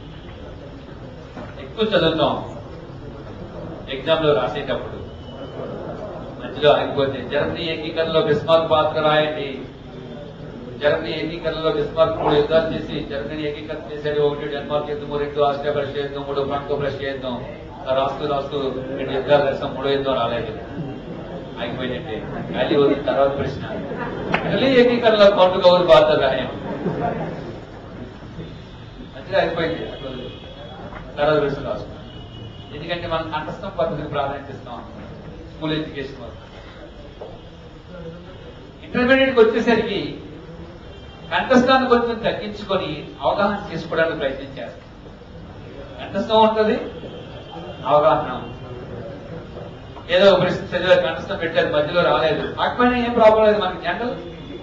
ఎక్కువ చదువుతాం ఎగ్జామ్ లో రాసేటప్పుడు మధ్యలో ఆగిపోతే జర్మనీ ఏకీకరణలో బిస్మార్క్ పాత్ర రాయండి జర్మనీ ఏకీకరణలో బిస్మార్క్ మూడు యుద్ధాలు చేసి జర్మనీ ఏకీకరణ చేశాడు ఒకటి డెన్మార్క్ యుద్ధం రెండు ఆస్ట్రియా బ్రష్ యుద్ధం మూడు ఫ్రాంకో బ్రష్ యుద్ధం ఆ రాస్తూ రాస్తూ రెండు యుద్ధాలు రాస్తాం మూడో యుద్ధం రాలేదు ఆగిపోయినట్టే గాలి వదిలిన తర్వాత ప్రశ్న మళ్ళీ ఏకీకరణలో కౌంటు గౌరు బాధ రాయం మధ్యలో అయిపోయింది అట్లా తర్వాత ప్రశ్న రాసుకున్నాం ఎందుకంటే మనం కంఠస్థం పద్ధతికి ప్రాధాన్యత ఇస్తాం స్కూల్ ఎడ్యుకేషన్ వరకు ఇంటర్మీడియట్కి వచ్చేసరికి కంఠస్థాన్ని కొంచెం తగ్గించుకొని అవగాహన చేసుకోవడానికి ప్రయత్నం చేస్తాం కంఠస్థం ఉంటుంది అవగాహన ఉంటుంది. ఏదో ఒక ప్రశ్న చదివే కంఠస్థం పెట్టారు మధ్యలో రాలేదు కాకపోయినా ఏం ప్రాబ్లం లేదు మనకి జనరల్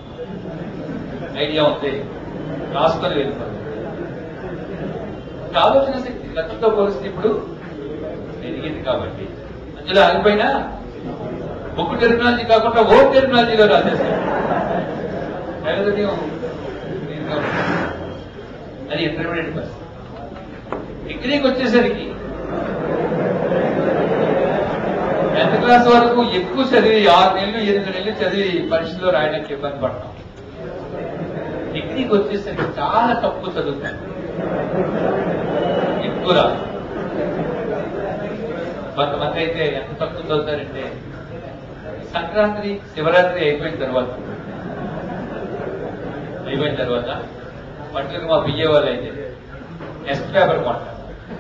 ఐడియా ఉంది రాసుకొని వెళ్ళిపోతుంది ఇంకా ఆలోచన శక్తి ఖర్చుతో పోలిస్తే ఇప్పుడు పెరిగింది కాబట్టి మధ్యలో ఆగిపోయినా బుక్ టెర్మినాలజీ కాకుండా ఓ టెర్మినాలజీలో రాసేస్తారు చదవడం దీనిగా ఉంటుంది. అది ఇంటర్మీడియట్ బస్ డిగ్రీకి వచ్చేసరికి టెన్త్ క్లాస్ వరకు ఎక్కువ చదివి ఆరు నెలలు ఎనిమిది నెలలు చదివి పరీక్షలో రాయడానికి ఇబ్బంది పడతాం డిగ్రీకి వచ్చేసరికి చాలా తక్కువ చదువుతాం ఎక్కువ రాదు కొంతమంది అయితే ఎంత తక్కువ చదువుతారంటే సంక్రాంతి శివరాత్రి అయిపోయిన తర్వాత అయిపోయిన తర్వాత పట్టుకు మా బియ్య వాళ్ళు అయితే టెస్ట్ పేపర్ కొంటారు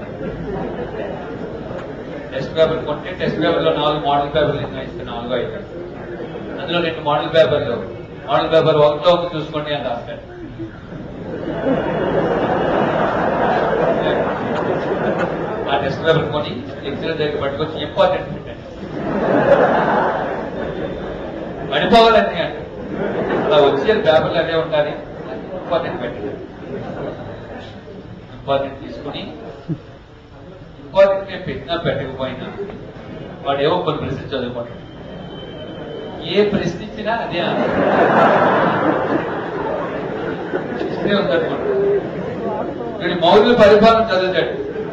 టెస్ట్ పేపర్ కొంటే టెస్ట్ పేపర్ లో నాలుగు మోడల్ పేపర్లు ఎన్నో ఇస్తే నాలుగు అయితే అందులో రెండు మోడల్ పేపర్లు మోడల్ పేపర్ ఒకటో ఒకటి చూసుకోండి అని రాస్తాడు ఆ టెస్ట్ పేపర్ కొని ఎగ్జామ్ దగ్గర పట్టుకొచ్చి ఇంపార్టెంట్ పెట్టండి పడిపోవాలని అంటే అలా వచ్చే పేపర్లు అదే ఉండాలి ఇంపార్టెంట్ పెట్టండి ఇంపార్టెంట్ తీసుకుని ఇంపార్టెంట్ పెట్టినా పెట్టకపోయినా వాడు ఏవో కొన్ని ప్రశ్న చదువుకుంటాడు ఏ ప్రశ్న ఇచ్చినా అదే ఇస్తే ఉందన్నమాట వీడు మౌర్యుల పరిపాలన చదువుతాడు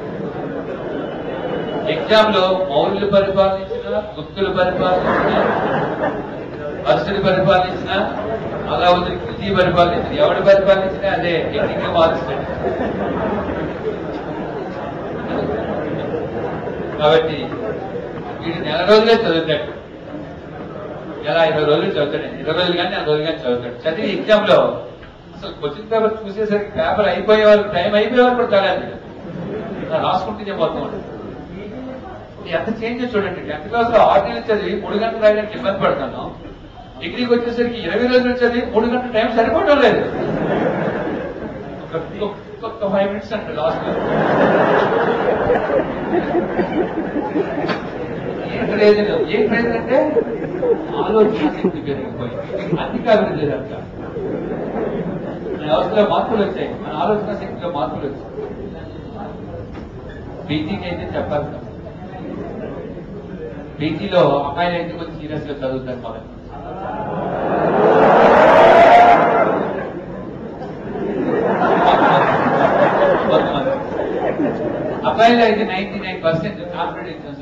ఎగ్జామ్ లో మౌర్యులు పరిపాలించిన గుప్తులు పరిపాలించిన అర్జునుడు పరిపాలించిన అలావుద్దీన్ ఖిల్జీ పరిపాలించిన ఎవడు పరిపాలించినా అదే టెక్నికల్ మారుస్తాడు కాబట్టి వీడు నెల రోజులే చదువుతాడు ఎలా ఇరవై రోజులు చదువుతాడు ఇరవై రోజులు కానీ నెల రోజులు కానీ చదువుతాడు చదివి ఎగ్జామ్ లో అసలు క్వశ్చన్ పేపర్ చూసేసరికి పేపర్ అయిపోయే వాళ్ళు టైం అయిపోయే వాళ్ళు కూడా తేలేదు అలా రాసుకుంటూనే పోతూ ఉంటాడు ఎంత చేంజ్ చూడండి టెన్త్ క్లాస్ లో ఆరు నెలలు చదివి మూడు గంటలు రాయడానికి ఇబ్బంది పడుతున్నాం డిగ్రీకి వచ్చేసరికి ఇరవై రోజులు చదివి మూడు గంటల టైం సరిపోవడం లేదు ఒక- ఒక్క ఫైవ్ మినిట్స్ అంటే లాస్ట్ ఏం ప్రయోజనం ఏం ప్రయోజనం అంటే ఆలోచన శక్తి పెరిగిపోయింది అధికారులు అంతా మన వ్యవస్థలో మార్పులు వచ్చాయి మన ఆలోచన శక్తిలో మార్పులు వచ్చాయి పీజీకి అయితే చెప్పాలి కదా. పీజీలో అమ్మాయిలు అయితే కొంచెం సీరియస్ గా చదువుతారు మొదలు కొంతమంది. అబ్బాయిలు అయితే నైన్టీ నైన్ పర్సెంట్ కాన్ఫిడెన్స్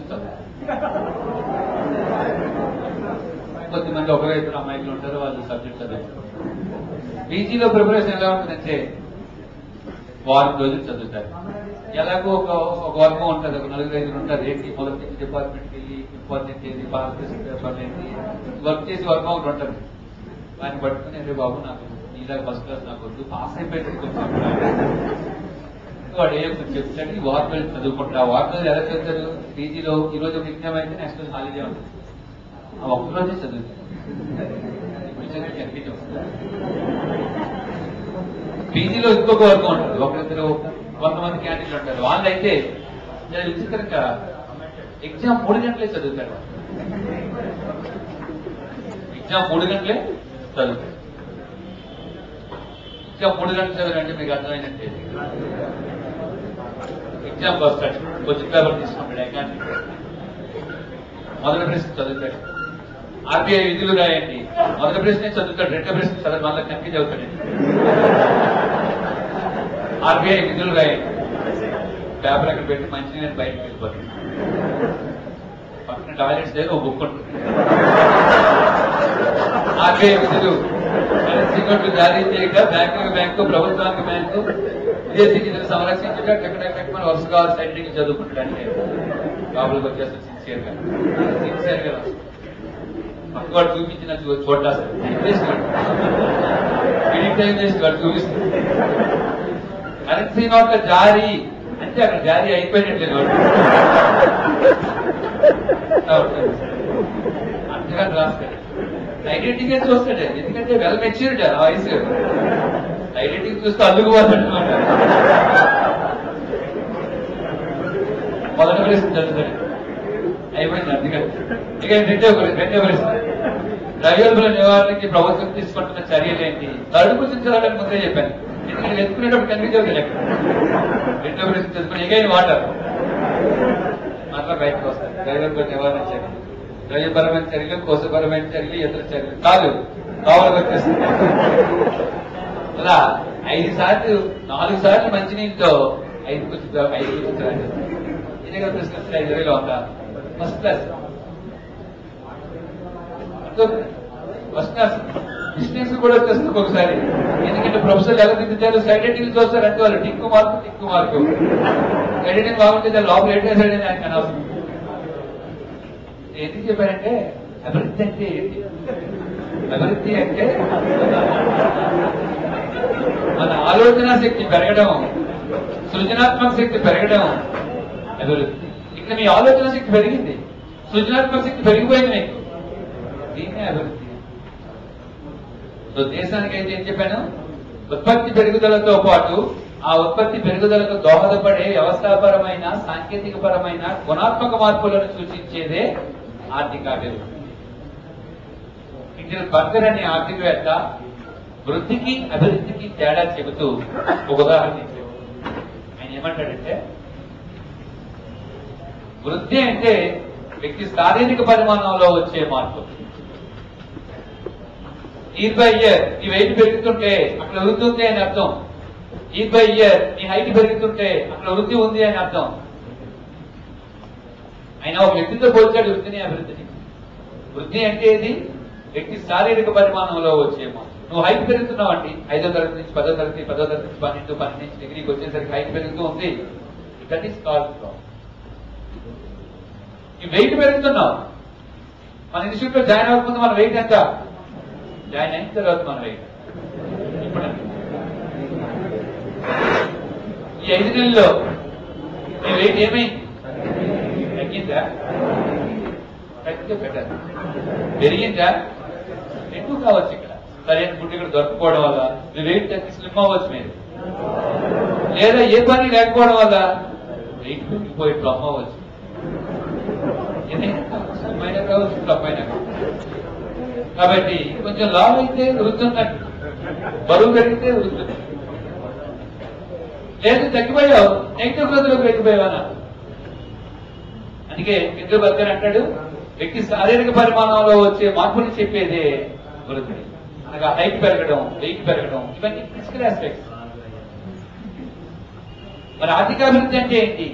కొద్దిమంది ఒకరు ఇద్దరు అమ్మాయిలు ఉంటారు వాళ్ళు సబ్జెక్ట్ చదువుతారు పీజీలో ప్రిపరేషన్ ఎలా ఉంటుందంటే వారం రోజులు చదువుతారు ఎలాగో ఒక ఒక వర్గం ఉంటుంది ఒక నలుగురు ఐదుగురు ఉంటారు ఏంటి మొదటి డిపార్ట్మెంట్కి వెళ్ళి ఇంపార్టెంట్ ఏంటి భారతదేశం పేపర్ ఏంటి వర్క్ చేసి వర్గం ఒకటి ఉంటుంది దాన్ని పట్టుకుని అరే బాబు నాకు నీలాగా ఫస్ట్ క్లాస్ నాకు వద్దు పాస్ అయిపోయింది కొంచెం వాడు ఏ కొంచెం చెప్తాడు ఈ వార్తలు చదువుకుంటారు ఆ వార్తలు ఎలా చదువుతారు పీజీలో ఈ రోజు ఒక ఎగ్జామ్ అయితే నెక్స్ట్ రోజు హాలిడే ఉంటుంది ఆ ఒక్కరోజే చదువుతారు ఇప్పుడు చదివి కనిపించవు పీజీలో ఇంకొక వర్గం ఉంటుంది ఒకరిద్దరు కొంతమంది క్యాండిడేట్లు ఉంటారు వాళ్ళు అయితే చాలా విచిత్రంగా ఎగ్జామ్ మూడు గంటలే చదువుతారు ఎగ్జామ్ మూడు గంటలే చదువుతారు ఎగ్జామ్ మూడు గంటలు చదవాలంటే మీకు అర్థమైనట్టే ఎగ్జామ్కి వస్తాడు కొంచెం పేపర్ తీసుకుంటాడు అకాడమిక్ మొదటి ప్రశ్న చదువుతాడు ఆర్బీఐ విధులు రాయండి మొదటి ప్రశ్నే చదువుతాడు రెండో ప్రశ్న చదవడం వల్ల కన్ఫ్యూజ్ అవుతాడు ఆర్బీఐ విధులు రాయండి పేపర్ అక్కడ పెట్టి మంచి నేను బయటకు వెళ్ళిపోతాను పక్కన టాయిలెట్స్ దగ్గర ఒక బుక్ ఉంటుంది ఆర్బీఐ విధులు కరెన్సీ నోట్లు జారీ చేయక బ్యాంకులకు బ్యాంకు ప్రభుత్వానికి బ్యాంకు విదేశీ నిధులు సంరక్షించక ఎక్కడ మన వరుసగా సైడ్కి చదువుకుంటాడంటే లోపలికి వచ్చేస్తాడు సిన్సియర్ గా సిన్సియర్ గా పక్కవాడు చూపించిన చూడటా సార్ ఎడిట్ టైం చేసి వాడు చూపిస్తాడు కరెన్సీ నోట్ల జారీ అంటే అక్కడ జారీ అయిపోయినట్లే నోట్ అంతగా రాస్తాడు ఐడెంటిటీ చూస్తాడు ఎందుకంటే వెల్ మెచ్యూర్డ్ ఆ వయసు ఐడెంటిటీ చూస్తే అల్లుకుపోతాడు అనమాట మొదటి ప్రశ్న చదువుతాడు అయిపోయింది అందుకని ఇక రెండో ప్రశ్న రెండో ప్రశ్న ద్రవ్యోల్బణ నివారణకి ప్రభుత్వం తీసుకుంటున్న చర్యలు ఏంటి తడుపు చించాలని ముందే చెప్పాను ఎందుకంటే వెతుకునేటప్పుడు కన్ఫ్యూజ్ అవుతుంది లెక్క రెండో ప్రశ్న చదువుకుని ఎగైన్ వాటర్ మాత్రం బయటకు వస్తాయి ద్రవ్యోల్బణ నివారణ చర్యలు ద్రవ్యపరమైన చర్యలు కోసపరమైన చర్యలు ఇతర చర్యలు కాదు కావాలి వచ్చేస్తుంది అలా ఐదు సార్లు నాలుగు సార్లు మంచినీళ్ళతో ఐదు కూర్చుంటారు ఐదు కూర్చుంటారు ఇదే కదా ప్రశ్న ఐదు వేలు ఉందా first class first class distance కూడా వచ్చేస్తుంది ఒక్కొక్కసారి ఎందుకంటే ప్రొఫెసర్ ఎలా దిద్దుతారు సైడ్ ఎడిటింగ్ చూస్తారు అంటే వాళ్ళు టిక్కు మార్కు టిక్కు మార్కు ఎడిటింగ్ బాగుంటే దాని లోపల ఎడిట్ చేశాడని ఆయన అనవసరం ఎందుకు చెప్పారంటే అభివృద్ధి అంటే ఏంటి అభివృద్ధి అంటే మన ఆలోచన శక్తి పెరగడం సృజనాత్మక శక్తి పెరగడం అభివృద్ధి ఇక్కడ మీ ఆలోచన శక్తి పెరిగింది సృజనాత్మక శక్తి పెరిగిపోయింది మీకు దీన్నే అభివృద్ధి సో దేశానికి అయితే ఏం చెప్పాను ఉత్పత్తి పెరుగుదలతో పాటు ఆ ఉత్పత్తి పెరుగుదలకు దోహదపడే వ్యవస్థాపరమైన సాంకేతిక పరమైన గుణాత్మక మార్పులను సూచించేదే ఆర్థిక అభివృద్ధి ఇంటిని బర్గర్ అనే ఆర్థికవేత్త వృద్ధికి అభివృద్ధికి తేడా చెబుతూ ఒక ఉదాహరణ ఇచ్చాడు ఆయన ఏమంటాడంటే వృద్ధి అంటే వ్యక్తి శారీరక పరిమాణంలో వచ్చే మార్పు ఇయర్ బై ఇయర్ నీ వెయిట్ పెరుగుతుంటే అక్కడ వృద్ధి ఉంది అని అర్థం ఇయర్ బై ఇయర్ నీ హైట్ పెరుగుతుంటే అక్కడ వృద్ధి ఉంది అని అర్థం ఆయన ఒక వ్యక్తితో పోల్చాడు వృద్ధిని అభివృద్ధిని వృద్ధి అంటే ఇది వ్యక్తి శారీరక పరిమాణంలో వచ్చే మార్పు నువ్వు హైట్ పెరుగుతున్నావు అండి ఐదో తరగతి నుంచి పదో తరగతి పదో తరగతి నుంచి పన్నెండు పన్నెండు నుంచి డిగ్రీకి వచ్చేసరికి హైట్ పెరుగుతూ ఉంది దట్ ఈస్ కాల్ ఈ వెయిట్ పెరుగుతున్నావు మన ఇన్స్టిట్యూట్ లో జాయిన్ అవ్వకముందు మన వెయిట్ ఎంత జాయిన్ అయిన తర్వాత మన వెయిట్ ఇప్పుడు ఎంత? ఈ ఐదు నెలల్లో నీ వెయిట్ ఏమైంది తగ్గిందా తగ్గితే బెటర్ పెరిగిందా ఎక్కువ కావచ్చు ఇక్కడ సరైన ఫుడ్ ఇక్కడ దొరకపోవడం వల్ల మీ వెయిట్ తగ్గి స్లిమ్ అవ్వచ్చు మీరు లేదా ఏ పని లేకపోవడం వల్ల వెయిట్ పెరిగిపోయి ప్లమ్ అవ్వచ్చు ఏదైనా కావచ్చు. స్లిమ్ అయినా కావచ్చు ప్లమ్ అయినా కావచ్చు కాబట్టి కొంచెం లావ్ అయితే వృద్ధున్నట్టు బరువు పెరిగితే వృద్ధున్నట్టు లేదు తగ్గిపోయావు నెగిటివ్ గ్రోత్లోకి వెళ్ళిపోయావా అందుకే మిత్రు బర్గర్ అంటాడు వ్యక్తి శారీరక పరిమాణంలో వచ్చే మార్పుని చెప్పేదే వృద్ధి అనగా హైట్ పెరగడం వెయిట్ పెరగడం ఇవన్నీ ఫిజికల్ ఆస్పెక్ట్స్ మరి ఆర్థికాభివృద్ధి అంటే ఏంటి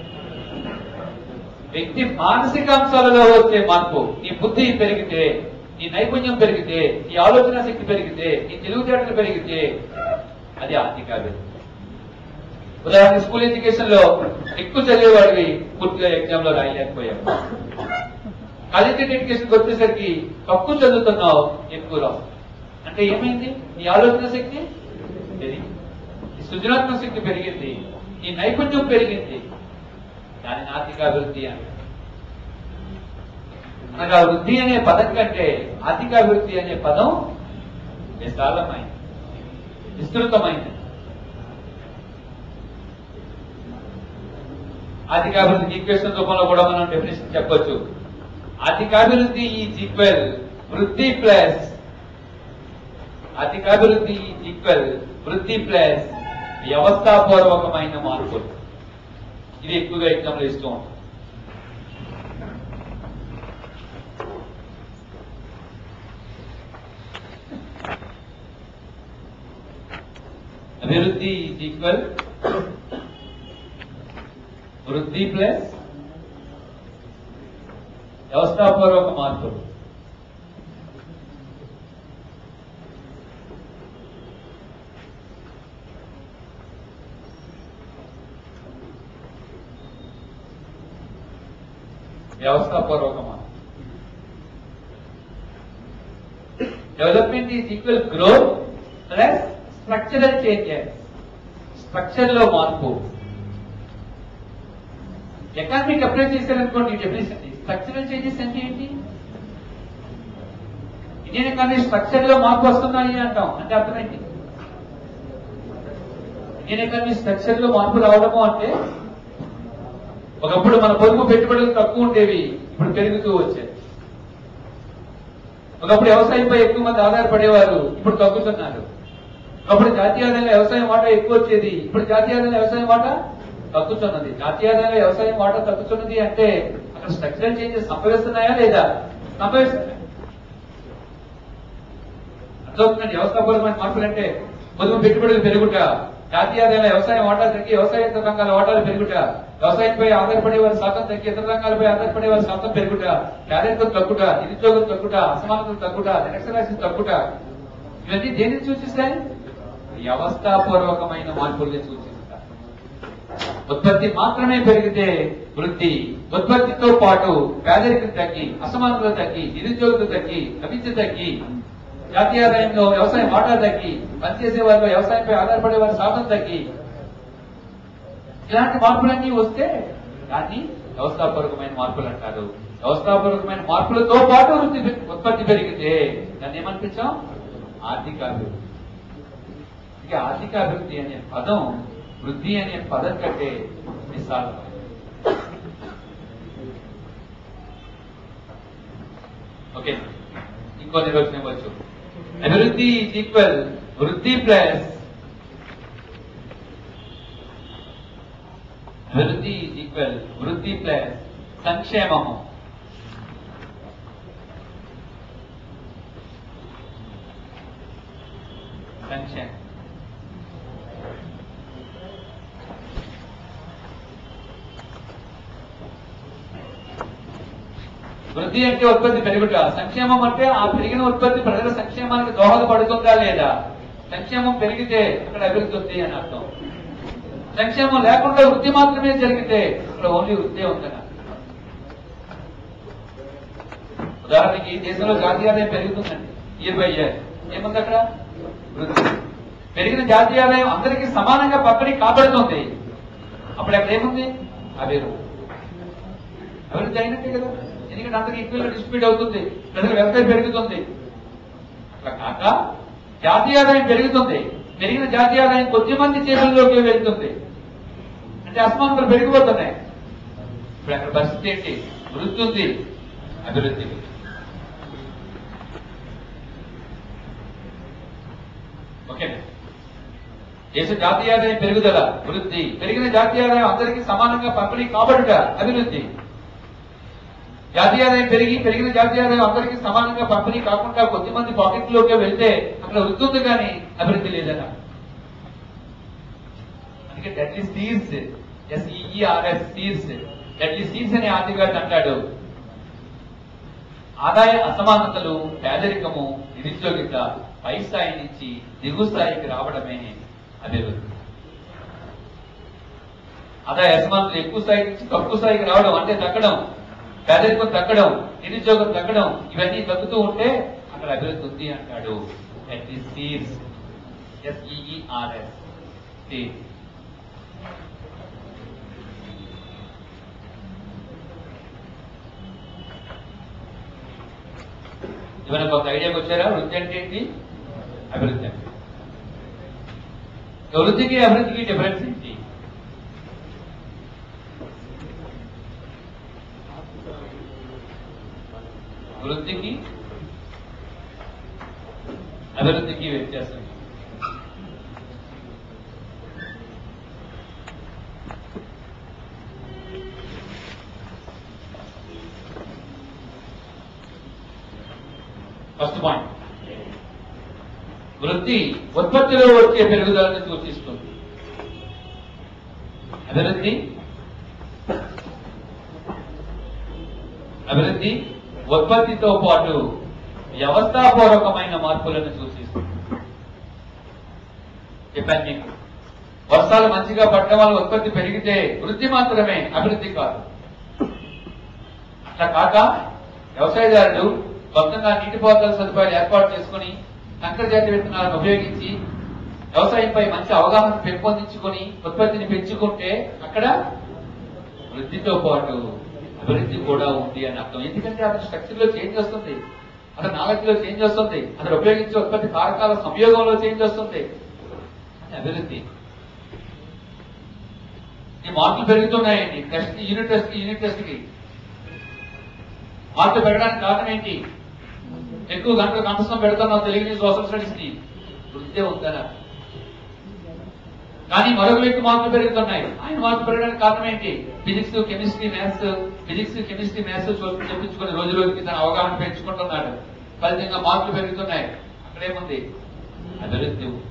వ్యక్తి మానసిక అంశాలలో వచ్చే మార్పు నీ బుద్ధి పెరిగితే నీ నైపుణ్యం పెరిగితే నీ ఆలోచన శక్తి పెరిగితే నీ తెలివితేటలు పెరిగితే అది ఆర్థికాభివృద్ధి ఉదాహరణ స్కూల్ ఎడ్యుకేషన్ లో ఎక్కువ చదివేవాడివి పూర్తిగా ఎగ్జామ్ లో రాయలేకపోయావు కాలేజ్ ఎడ్యుకేషన్కి వచ్చేసరికి తక్కువ చదువుతున్నావు ఎక్కువ రావు అంటే ఏమైంది నీ ఆలోచన శక్తి పెరిగింది నీ సృజనాత్మక శక్తి పెరిగింది నీ నైపుణ్యం పెరిగింది దాని ఆర్థిక అభివృద్ధి అంటారు అనగా వృద్ధి అనే పదం కంటే ఆర్థిక అభివృద్ధి అనే పదం విశాలమైంది విస్తృతమైంది ఆర్థికాభివృద్ధికి ఈక్వేషన్ రూపంలో కూడా మనం డెఫినేషన్ చెప్పొచ్చు ఆర్థికాభివృద్ధి ఈజ్ ఈక్వల్ వృద్ధి ప్లస్ ఆర్థికాభివృద్ధి ఈజ్ ఈక్వల్ వృద్ధి ప్లస్ వ్యవస్థాపూర్వకమైన మార్పులు ఇది ఎక్కువగా ఎగ్జామ్లో ఇస్తూ ఉంటాం అభివృద్ధి ఈజ్ ఈక్వల్ వృద్ధి ప్లస్ వ్యవస్థాపూర్వక మార్పులు వ్యవస్థాపూర్వక మార్పు development is equal growth plus structural changes structure లో మార్పు ఎకానమిక్ అప్లై చేశారనుకోండి డెఫినేషన్ స్ట్రక్చరల్ చేంజెస్ అంటే ఏంటి ఇండియన్ ఎకానమీ స్ట్రక్చర్ లో మార్పు వస్తున్నాయి అంటాం అంటే అర్థమైంది ఇండియన్ ఎకానమీ స్ట్రక్చర్ లో మార్పు రావడము అంటే ఒకప్పుడు మన పొదుపు పెట్టుబడులు తక్కువ ఉండేవి ఇప్పుడు పెరుగుతూ వచ్చాయి ఒకప్పుడు వ్యవసాయంపై ఎక్కువ మంది ఆధారపడేవారు ఇప్పుడు తగ్గుతున్నారు ఒకప్పుడు జాతీయ ఆదాయంలో వ్యవసాయం వాటా ఎక్కువ వచ్చేది ఇప్పుడు జాతీయ ఆదాయంలో వ్యవసాయం వాటా తగ్గుతున్నది జాతీయ ఆదాయంలో వ్యవసాయం వాటా తగ్గుతున్నది అంటే అక్కడ స్ట్రక్చరల్ చేంజెస్ సంభవిస్తున్నాయా లేదా సంభవిస్తున్నాయి అర్థమవుతుందండి వ్యవస్థాపరమైన మార్పులు అంటే పొదుపు పెట్టుబడులు పెరుగుట జాతీయ ఆదాయంలో వ్యవసాయం వాటా తగ్గి వ్యవసాయ రంగాల వాటాలు పెరుగుట వ్యవసాయంపై ఆధారపడే వారి శాతం తగ్గి ఇతర రంగాలపై ఆధారపడే వారి శాతం పెరుగుట పేదరికం తగ్గుట నిరుద్యోగం తగ్గుట అసమానతలు తగ్గుట నిరక్షరాస్యత తగ్గుట ఇవన్నీ దేనిని సూచిస్తాయి వ్యవస్థాపూర్వకమైన మార్పుల్ని సూచిస్తాయి ఉత్పత్తి మాత్రమే పెరిగితే వృద్ధి ఉత్పత్తితో పాటు పేదరికం తగ్గి అసమానతలు తగ్గి నిరుద్యోగులు తగ్గి అవిద్య తగ్గి జాతీయ ఆదాయంలో వ్యవసాయం వాటా తగ్గి పనిచేసే వారిలో వ్యవసాయంపై ఆధారపడే వారి శాతం తగ్గి ఇలాంటి మార్పులన్నీ వస్తే దాన్ని వ్యవస్థాపూర్వకమైన మార్పులు అంటారు వ్యవస్థాపూర్వకమైన మార్పులతో పాటు వృద్ధి పె- ఉత్పత్తి పెరిగితే దాన్ని ఏమనిపించాం ఆర్థికాభివృద్ధి ఇక ఆర్థికాభివృద్ధి అనే పదం వృద్ధి అనే పదం కంటే విశాలమైనది ఓకే ఇంకో నిర్వచనం ఇవ్వచ్చు అభివృద్ధి ఈజ్ ఈక్వల్ వృద్ధి ప్లస్ అభివృద్ధి ఈజ్ ఈక్వల్ వృద్ధి ప్లస్ సంక్షేమము సంక్షేమం వృద్ధి అంటే ఉత్పత్తి పెరుగుట సంక్షేమం అంటే ఆ పెరిగిన ఉత్పత్తి ప్రజల సంక్షేమానికి దోహదపడుతుందా లేదా సంక్షేమం పెరిగితే అక్కడ అభివృద్ధి ఉంది అని అర్థం సంక్షేమం లేకుండా వృద్ధి మాత్రమే జరిగితే అక్కడ ఓన్లీ వృద్ధి ఉందని అర్థం. ఉదాహరణకి ఈ దేశంలో జాతీయ ఆదాయం పెరుగుతుందండి ఇయర్ బై ఇయర్ ఏముంది అక్కడ వృద్ధి పెరిగిన జాతీయ ఆదాయం అందరికీ సమానంగా పంపిణీ కాబడుతుంది అప్పుడు అక్కడ ఏముంది అభివృద్ధి అభివృద్ధి అయినట్టే కదా ఎందుకంటే అందరికి ఈక్వల్ డిస్ట్రిబ్యూట్ అవుతుంది ప్రజల వెల్ఫేర్ పెరుగుతుంది అట్లా కాక జాతీయ ఆదాయం పెరుగుతుంది పెరిగిన జాతీయ ఆదాయం కొద్ది మంది చేతుల్లోకి వెళ్తుంది అంటే అసమానతలు పెరిగిపోతున్నాయి ఇప్పుడు అక్కడ పరిస్థితి ఏంటి వృద్ధి ఉంది అభివృద్ధి లేదు. ఓకే దేశ జాతీయ ఆదాయం పెరుగుదల వృద్ధి పెరిగిన జాతీయ ఆదాయం అందరికీ సమానంగా పంపిణీ కాబడుట అభివృద్ధి జాతీయ ఆదాయం పెరిగి పెరిగిన జాతీయ ఆదాయం అందరికీ సమానంగా పంపిణీ కాకుండా కొద్ది మంది పాకెట్లోకి వెళ్తే అక్కడ వృద్ధి ఉంది కానీ అభివృద్ధి లేదన్న అందుకే deadly seeds S E R S seeds deadly seeds అనే ఆర్థిక అంటాడు ఆదాయ అసమానతలు పేదరికము నిరుద్యోగిత పై స్థాయి నుంచి దిగు స్థాయికి రావడమే అభివృద్ధి అదే యజమానులు ఎక్కువ స్థాయి నుంచి తక్కువ స్థాయికి రావడం అంటే తగ్గడం పేదరికం తగ్గడం నిరుద్యోగం తగ్గడం ఇవన్నీ తగ్గుతూ ఉంటే అక్కడ అభివృద్ధి ఉంది అంటాడు సీడ్స్ ఎస్ఈఈఆర్ఎస్ సీడ్స్ ఇవన్నీ ఒక ఐడియాకి వచ్చారా వృత్తి అంటే ఏంటి అభివృద్ధి అంటే వృత్తికి అభివృద్ధికి డిఫరెన్స్ ఏంటి వృత్తికి అభివృద్ధికి వ్యత్యాసం ఫస్ట్ పాయింట్ వృత్తి ఉత్పత్తిలో వచ్చే పెరుగుదలను సూచిస్తుంది అభివృద్ధి అభివృద్ధి ఉత్పత్తితో పాటు వ్యవస్థాపూర్వకమైన మార్పులను సూచిస్తుంది చెప్పాను మీకు వర్షాలు మంచిగా పడటం వల్ల ఉత్పత్తి పెరిగితే వృద్ధి మాత్రమే అభివృద్ధి కాదు అట్లా కాక వ్యవసాయదారుడు సొంతంగా నీటిపారుదల సదుపాయాలు ఏర్పాటు చేసుకుని సంకర జాతి విత్తనాలను ఉపయోగించి వ్యవసాయంపై మంచి అవగాహన పెంపొందించుకొని ఉత్పత్తిని పెంచుకుంటే అక్కడ వృద్ధితో పాటు అభివృద్ధి కూడా ఉంది అని అర్థం ఎందుకంటే అతని స్ట్రక్చర్ లో చేంజ్ వస్తుంది అతని నాలెడ్జ్ లో చేంజ్ వస్తుంది అతను ఉపయోగించే ఉత్పత్తి కారకాల సంయోగంలో చేంజ్ వస్తుంది అని అభివృద్ధి ఈ మార్కులు పెరుగుతున్నాయండి టెస్ట్ కి యూనిట్ టెస్ట్ కి యూనిట్ టెస్ట్ కి మార్కులు పెరగడానికి కారణం ఏంటి ఎక్కువ గంటలు కంఠస్థం పెడుతున్నాం తెలుగు సోషల్ స్టడీస్ ని వృత్తే ఉందనా కానీ మరొక వ్యక్తి మార్కులు పెరుగుతున్నాయి ఆయన మార్కులు పెరగడానికి కారణం ఏంటి physics chemistry maths physics chemistry maths చెప్పించుకుని రోజు రోజుకి తన అవగాహన పెంచుకుంటున్నాడు ఫలితంగా మార్కులు పెరుగుతున్నాయి అక్కడేముంది అభివృద్ధి ఉంది.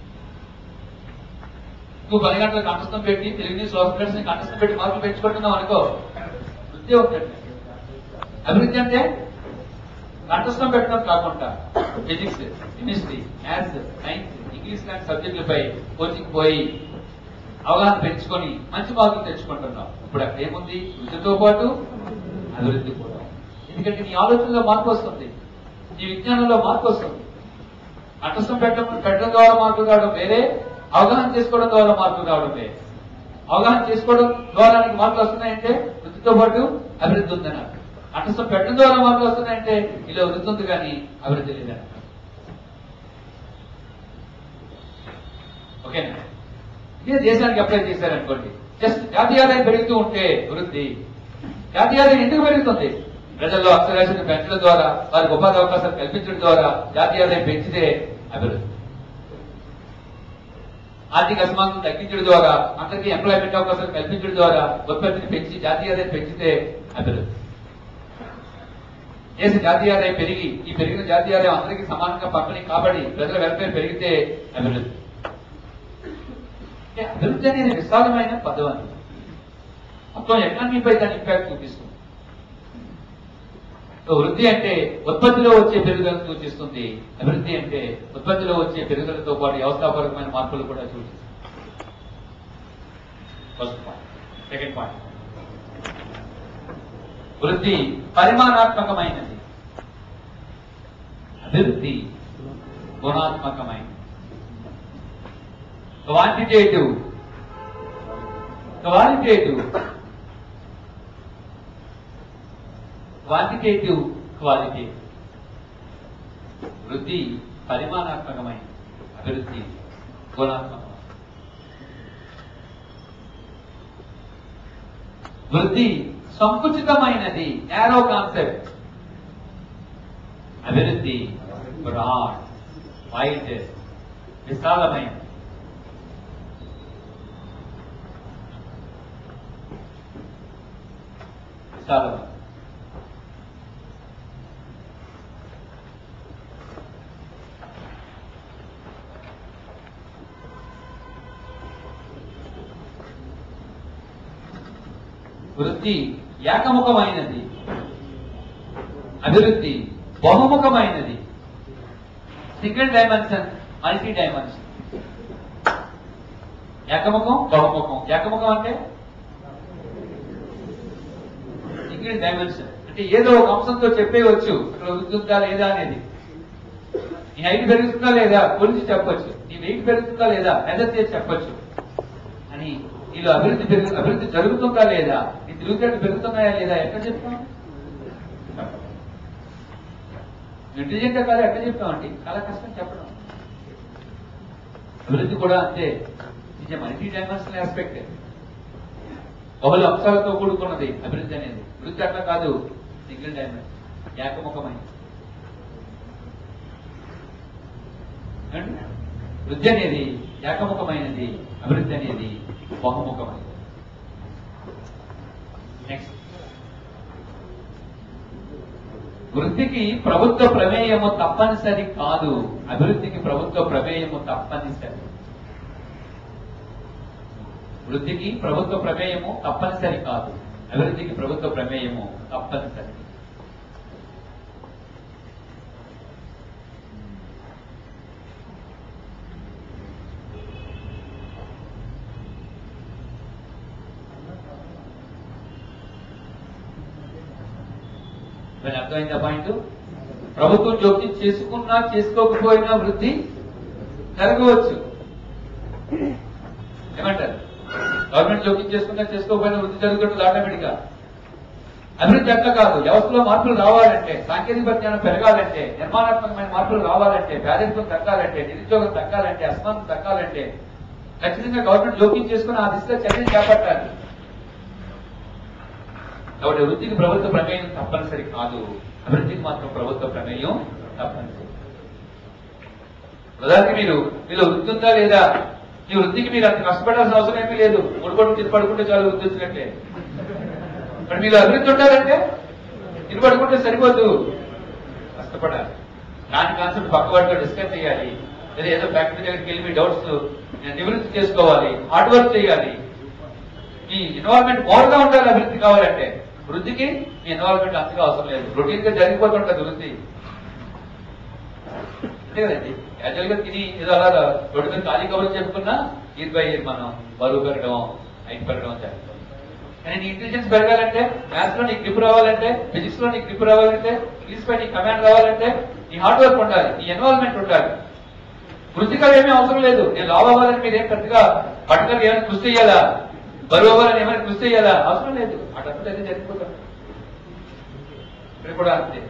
నువ్వు పది గంటలకు కంఠస్థం పెట్టి తెలుగు న్యూస్ హాస్పిటల్స్ ని కంఠస్థం పెట్టి మార్కులు పెంచుకుంటున్నావు అనుకో వృత్తి ఒకటి అభివృద్ధి అంటే కంఠస్థం పెట్టడం కాకుండా physics chemistry maths science English లాంటి సబ్జెక్టులపై కోచింగ్ పోయి అవగాహన పెంచుకొని మంచి మార్కులు తెచ్చుకుంటున్నాం ఇప్పుడు అక్కడ ఏముంది వృద్ధితో పాటు అభివృద్ధి కూడా ఎందుకంటే నీ ఆలోచనలో మార్పు వస్తుంది నీ విజ్ఞానంలో మార్పు వస్తుంది కంఠస్థం పెట్టడం పెట్టడం ద్వారా మార్పులు రావడం వేరే అవగాహన చేసుకోవడం ద్వారా మార్పులు రావడం వేరే అవగాహన చేసుకోవడం ద్వారా నీకు మార్పులు వస్తున్నాయంటే వృద్ధితో పాటు అభివృద్ధి ఉందని అర్థం. కంఠస్థం పెట్టడం ద్వారా మార్పులు వస్తున్నాయంటే ఇలా వృద్ధి ఉంది కానీ అభివృద్ధి లేదని అర్థం. ఓకేనా ఇదే దేశానికి అప్లై చేశారనుకోండి జస్ట్ జాతీయ ఆదాయం పెరుగుతూ ఉంటే వృద్ధి జాతీయ ఆదాయం ఎందుకు పెరుగుతుంది ప్రజల్లో అక్షరాస్యత పెంచడం ద్వారా వారికి ఉపాధి అవకాశాలు కల్పించడం ద్వారా జాతీయ ఆదాయం పెంచితే అభివృద్ధి ఆర్థిక అసమానతను తగ్గించడం ద్వారా అందరికీ ఎంప్లాయ్మెంట్ అవకాశాలు కల్పించడం ద్వారా ఉత్పత్తిని పెంచి జాతీయ ఆదాయం పెంచితే అభివృద్ధి దేశ జాతీయ ఆదాయం పెరిగి ఈ పెరిగిన జాతీయ ఆదాయం అందరికీ సమానంగా పంపిణీ కాబట్టి ప్రజల వెల్ఫేర్ పెరిగితే అభివృద్ధి అంటే అభివృద్ధి అనేది విశాలమైన పదవి మొత్తం ఎకానమీపై దాని ఇంపాక్ట్ చూపిస్తుంది సో వృద్ధి అంటే ఉత్పత్తిలో వచ్చే పెరుగుదలను సూచిస్తుంది అభివృద్ధి అంటే ఉత్పత్తిలో వచ్చే పెరుగుదలతో పాటు వ్యవస్థాపరమైన మార్పులు కూడా సూచిస్తుంది ఫస్ట్ పాయింట్ సెకండ్ పాయింట్ వృద్ధి పరిమాణాత్మకమైనది అభివృద్ధి గుణాత్మకమైనది క్వాంటిటేటివ్ క్వాలిటేటివ్ క్వాంటిటేటివ్ క్వాలిటీ వృద్ధి పరిమాణాత్మకమైన అభివృద్ధి గుణాత్మకమైన వృద్ధి సంకుచితమైనది నేరో కాన్సెప్ట్ అభివృద్ధి బ్రాడ్ వైడ్ విశాలమైన విశాలమైన వృద్ధి ఏకముఖమైనది అభివృద్ధి బహుముఖమైనది సింగిల్ డైమెన్షన్ మల్టీ డైమెన్షన్ ఏకముఖం బహుముఖం ఏకముఖం అంటే సింగిల్ డైమెన్షన్ అంటే ఏదో ఒక అంశంతో చెప్పేయవచ్చు అక్కడ వృద్ధి ఉందా లేదా అనేది నీ హైట్ పెరుగుతుందా లేదా కొలిచి చెప్పొచ్చు నీ వెయిట్ పెరుగుతుందా లేదా మెదర్ చేసి చెప్పొచ్చు అని నీలో అభివృద్ధి పెరుగు అభివృద్ధి జరుగుతుందా లేదా నీ తిరుగుతాడు పెరుగుతున్నాయా లేదా ఎక్కడ చెప్తాం ఇంటెలిజెంట్ కాదు ఎక్కడ చెప్తామండి చాలా కష్టం చెప్పడం అభివృద్ధి కూడా అంతే ఇది మల్టీ డైమెన్షనల్ ఆస్పెక్ట్ బహుళ అంశాలతో కూడుకున్నది అభివృద్ధి అనేది వృద్ధి అట్లా కాదు సింగిల్ డైమెన్షన్ ఏకముఖమైనది ఏమండి? వృద్ధి అనేది ఏకముఖమైనది అభివృద్ధి అనేది బహుముఖమైనది నెక్స్ట్ వృద్ధికి ప్రభుత్వ ప్రమేయము తప్పనిసరి కాదు అభివృద్ధికి ప్రభుత్వ ప్రమేయము తప్పనిసరి వృద్ధికి ప్రభుత్వ ప్రమేయము తప్పనిసరి కాదు అభివృద్ధికి ప్రభుత్వ ప్రమేయము తప్పనిసరి మరి అర్థమైందా పాయింట్ ప్రభుత్వం జోక్యం చేసుకున్నా చేసుకోకపోయినా వృద్ధి జరగవచ్చు ఏమంటారు గవర్నమెంట్ జోక్యం చేసుకున్నా చేసుకోకపోయినా వృద్ధి జరుగుతుంది ఆటోమేటిక్ గా అభివృద్ధి అట్లా కాదు వ్యవస్థలో మార్పులు రావాలంటే సాంకేతిక పరిజ్ఞానం పెరగాలంటే నిర్మాణాత్మకమైన మార్పులు రావాలంటే పేదరికం తగ్గాలంటే నిరుద్యోగం తగ్గాలంటే అసమానం తగ్గాలంటే ఖచ్చితంగా గవర్నమెంట్ జోక్యం చేసుకుని ఆ దిశగా చర్యలు చేపట్టాలి కాబట్టి వృద్ధికి ప్రభుత్వ ప్రమేయం తప్పనిసరి కాదు అభివృద్ధికి మాత్రం ప్రభుత్వ ప్రమేయం తప్పనిసరి ఉదాహరణకి మీరు మీలో వృద్ధి ఉందా లేదా ఈ వృద్ధికి మీరు అంత కష్టపడాల్సిన అవసరం ఏమీ లేదు ముడిపడు కింద పడుకుంటే చాలు వృద్ధి వచ్చినట్టే మరి మీరు అభివృద్ధి ఉండాలంటే కింద పడుకుంటే సరిపోదు కష్టపడాలి దాని కాన్సెప్ట్ పక్క వాటితో డిస్కస్ చేయాలి లేదా ఏదో ఫ్యాక్టరీ దగ్గరికి వెళ్ళి మీ డౌట్స్ నివృత్తి చేసుకోవాలి హార్డ్ వర్క్ చేయాలి మీ ఇన్వాల్వ్మెంట్ మోర్ గా ఉండాలి అభివృద్ధి కావాలంటే వృద్ధికి మీ ఇన్వాల్వ్మెంట్ అంతగా అవసరం లేదు రొటీన్ గా జరిగిపోతుంటది వృద్ధి అంతే కదండి క్యాజువల్ గా తిని ఏదో అలా రోడ్డు మీద ఖాళీ కబుర్లు చెప్పుకున్నా ఇయర్ బై ఇయర్ మనం బరువు పెరగడం హైట్ పెరగడం జరుగుతుంది కానీ నీ ఇంటెలిజెన్స్ పెరగాలంటే మ్యాథ్స్ లో నీకు గ్రిప్ రావాలంటే ఫిజిక్స్ లో నీకు గ్రిప్ రావాలంటే ఇంగ్లీష్ పై నీకు కమాండ్ రావాలంటే నీ హార్డ్ వర్క్ ఉండాలి నీ ఇన్వాల్వ్మెంట్ ఉండాలి వృత్తిగా ఏమీ అవసరం లేదు నేను లావ్ అవ్వాలని మీరేం పెద్దగా పట్టుకొని ఏమైనా కృషి చేయాలా బరువు అవ్వాలని ఏమైనా కృషి చేయాలా అవసరం లేదు అటప్పుడు అయితే జరిగిపోతాం ఇక్కడ కూడా అంతే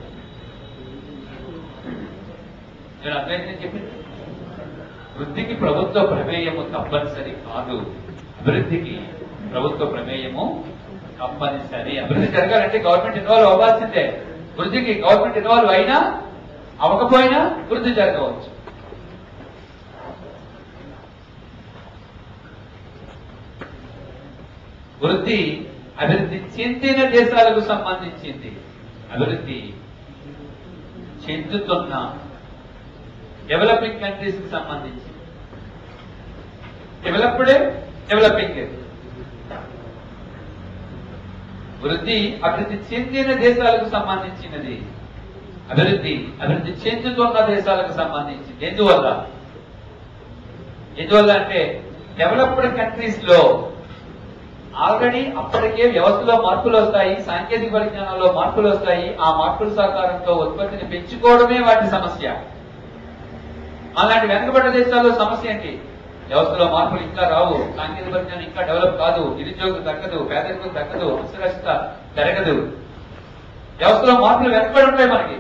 నేను అర్థమైందని చెప్పింది వృద్ధికి ప్రభుత్వ ప్రమేయము తప్పనిసరి కాదు అభివృద్ధికి ప్రభుత్వ ప్రమేయము తప్పనిసరి అభివృద్ధి జరగాలంటే గవర్నమెంట్ ఇన్వాల్వ్ అవ్వాల్సిందే వృద్ధికి గవర్నమెంట్ ఇన్వాల్వ్ అయినా అవ్వకపోయినా వృద్ధి జరగవచ్చు వృద్ధి అభివృద్ధి చెందిన దేశాలకు సంబంధించింది అభివృద్ధి చెందుతున్న డెవలపింగ్ కంట్రీస్ కి సంబంధించి డెవలప్డే డెవలపింగ్ వృద్ధి అభివృద్ధి చెందిన దేశాలకు సంబంధించినది అభివృద్ధి అభివృద్ధి చెందుతున్న దేశాలకు సంబంధించింది ఎందువల్ల ఎందువల్ల అంటే డెవలప్డ్ కంట్రీస్ లో ఆల్రెడీ అప్పటికే వ్యవస్థలో మార్పులు వస్తాయి సాంకేతిక పరిజ్ఞానంలో మార్పులు వస్తాయి ఆ మార్పుల సహకారంతో ఉత్పత్తిని పెంచుకోవడమే వాటి సమస్య అలాంటి వెనుకబడ్డ దేశాల్లో సమస్య ఏంటి వ్యవస్థలో మార్పులు ఇంకా రావు సాంకేతిక పరిజ్ఞానం ఇంకా డెవలప్ కాదు నిరుద్యోగం తగ్గదు పేదరికం తగ్గదు అక్షరాస్యత పెరగదు వ్యవస్థలో మార్పులు వెనకబడి ఉంటాయి మనకి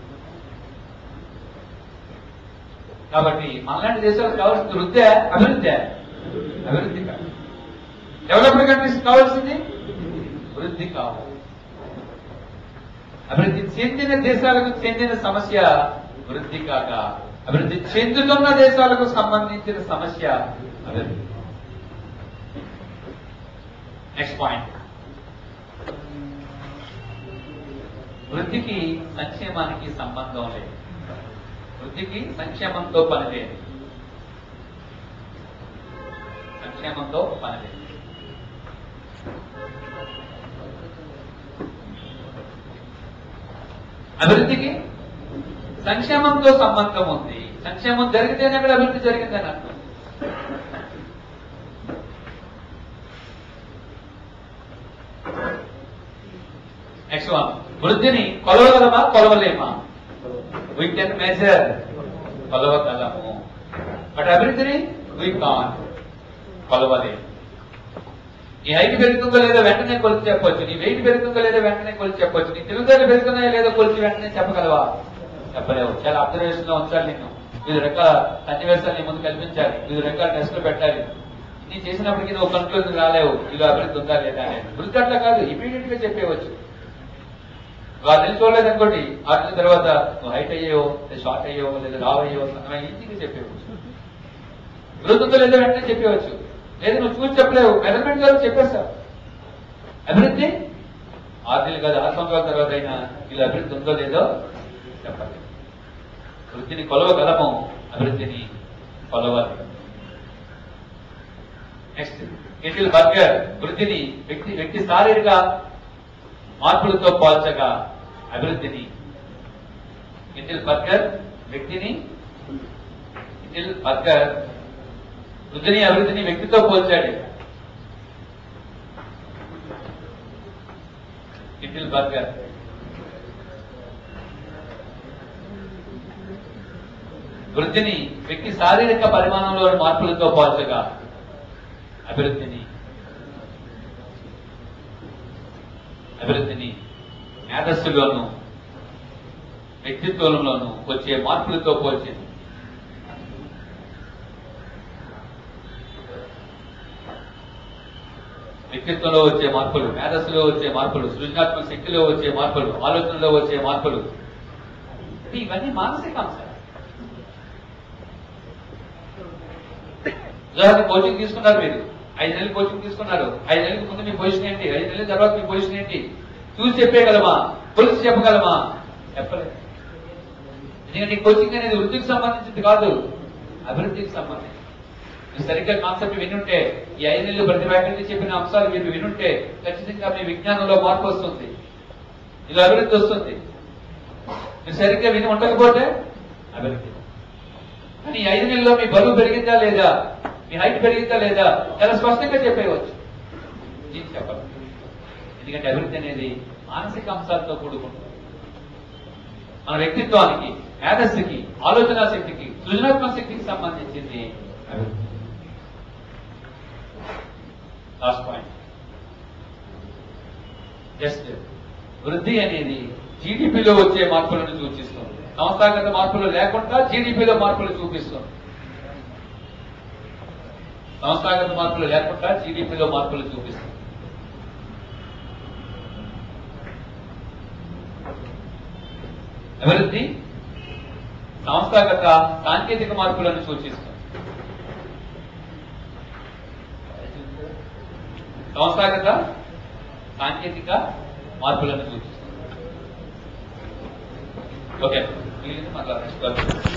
కాబట్టి మనలాంటి దేశాలకు కావాల్సింది వృద్ధి అభివృద్ధి అభివృద్ధి కాదు డెవలప్డ్ కంట్రీస్ కావాల్సింది వృద్ధి కావాలి అభివృద్ధి చెందిన దేశాలకు చెందిన సమస్య వృద్ధి కాక అభివృద్ధి చెందుతున్న దేశాలకు సంబంధించిన సమస్య అభివృద్ధి నెక్స్ట్ పాయింట్ వృద్ధికి సంక్షేమానికి సంబంధం లేదు వృద్ధికి సంక్షేమంతో పని లేదు సంక్షేమంతో పని లేదు అభివృద్ధికి సంక్షేమంతో సంబంధం ఉంది సంక్షేమం జరిగితేనే అక్కడ అభివృద్ధి జరిగిందని అర్థం వృద్ధిని కొలవగలమా కొలవలేమా వీ కెన్ మెజర్ కొలవగలము బట్ అభివృద్ధిని వీ కాన్ కొలవలేము నీ హైట్ పెరుగుతుందో లేదో వెంటనే కొలిచి చెప్పొచ్చు నీ వెయిట్ పెరుగుతుందో లేదో వెంటనే కొలిచి చెప్పొచ్చు నీ తిరుగుదల పెరుగుతున్నాయో లేదో కొలిచి వెంటనే చెప్పగలవా చెప్పలేవు చాలా అబ్జర్వేషన్ లో ఉంచాలి నేను వివిధ రకాల సన్నివేశాలు నీ ముందు కల్పించాలి వివిధ రకాల టెస్టులు పెట్టాలి నీ చేసినప్పటికీ నువ్వు కంక్లూజన్ రాలేవు ఇది అభివృద్ధి ఉందా లేదా అనేది వృద్ధి అట్లా కాదు ఇమీడియట్ గా చెప్పేవచ్చు నువ్వు ఆ నెల చూడలేదు అనుకోండి ఆ నెల తర్వాత నువ్వు హైట్ అయ్యేవో లేదా షార్ట్ అయ్యేవో లేదా లావ్ అయ్యేవో సన్నగా ఈజీగా చెప్పేవచ్చు వృద్ధి ఉందో లేదో వెంటనే చెప్పేవచ్చు లేదు నువ్వు చూసి చెప్పలేవు మెజర్మెంట్ గారు చెప్పేస్తా అభివృద్ధి ఆరు నెలలు కాదు ఆరు సంవత్సరాల తర్వాత అయినా ఇలా అభివృద్ధి ఉందో లేదో చెప్పాలి వృద్ధిని కొలవగలము అభివృద్ధిని కొలవాలి నెక్స్ట్ కెటిల్ బర్గర్ వృద్ధిని వ్యక్తి వ్యక్తి శారీరక మార్పులతో పోల్చగా అభివృద్ధిని కెటిల్ బర్గర్ వ్యక్తిని కెటిల్ బర్గర్ వృద్ధిని అభివృద్ధిని వ్యక్తితో పోల్చాడు కిటిల్ బర్గర్ వృద్ధిని వ్యక్తి శారీరక పరిమాణంలోని మార్పులతో పోల్చగా అభివృద్ధిని అభివృద్ధిని మేధస్సులోను వ్యక్తిత్వంలోను వచ్చే మార్పులతో పోల్చింది వ్యక్తిత్వంలో వచ్చే మార్పులు మేధస్సులో వచ్చే మార్పులు సృజనాత్మక శక్తిలో వచ్చే మార్పులు ఆలోచనలో వచ్చే మార్పులు అంటే ఇవన్నీ మానసిక అంశాలు ఉదాహరణ కోచింగ్ తీసుకున్నారు మీరు ఐదు నెలలు కోచింగ్ తీసుకున్నారు ఐదు నెలలకు ముందు మీ పొజిషన్ ఏంటి ఐదు నెలల తర్వాత మీ పొజిషన్ ఏంటి చూసి చెప్పేయగలమా కొలిసి చెప్పగలమా చెప్పలేదు ఎందుకంటే ఈ కోచింగ్ అనేది వృత్తికి సంబంధించింది కాదు అభివృద్ధికి సంబంధించి మీరు సరిగ్గా కాన్సెప్ట్ వినుంటే ఈ ఐదు నెలలు ప్రతి ఫ్యాకల్టీ చెప్పిన అంశాలు మీరు వినుంటే ఖచ్చితంగా మీ విజ్ఞానంలో మార్పు వస్తుంది ఇలా అభివృద్ధి వస్తుంది మీరు సరిగ్గా విని ఉండకపోతే అభివృద్ధి కానీ ఈ ఐదు నెలల్లో మీ బరువు పెరిగిందా లేదా మీ హైట్ పెరిగిందా లేదా చాలా స్పష్టంగా చెప్పేయవచ్చు ఇది చెప్పాలి ఎందుకంటే అభివృద్ధి అనేది మానసిక అంశాలతో కూడుకుంటుంది మన వ్యక్తిత్వానికి మేధస్సుకి ఆలోచన శక్తికి సృజనాత్మక శక్తికి సంబంధించింది అభివృద్ధి లాస్ట్ పాయింట్ జస్ట్ వృద్ధి అనేది జీడిపిలో వచ్చే మార్పులను సూచిస్తుంది సంస్థాగత మార్పులు లేకుండా జీడిపిలో మార్పులు చూపిస్తుంది సంస్థాగత మార్పులు లేకుండా జీడిపిలో మార్పులు చూపిస్తుంది అభివృద్ధి సంస్థాగత సాంకేతిక మార్పులను సూచిస్తుంది సంస్థాగత సాంకేతిక మార్పులను సూచిస్తుంది ఓకే మిగిలింది మళ్ళా నెక్స్ట్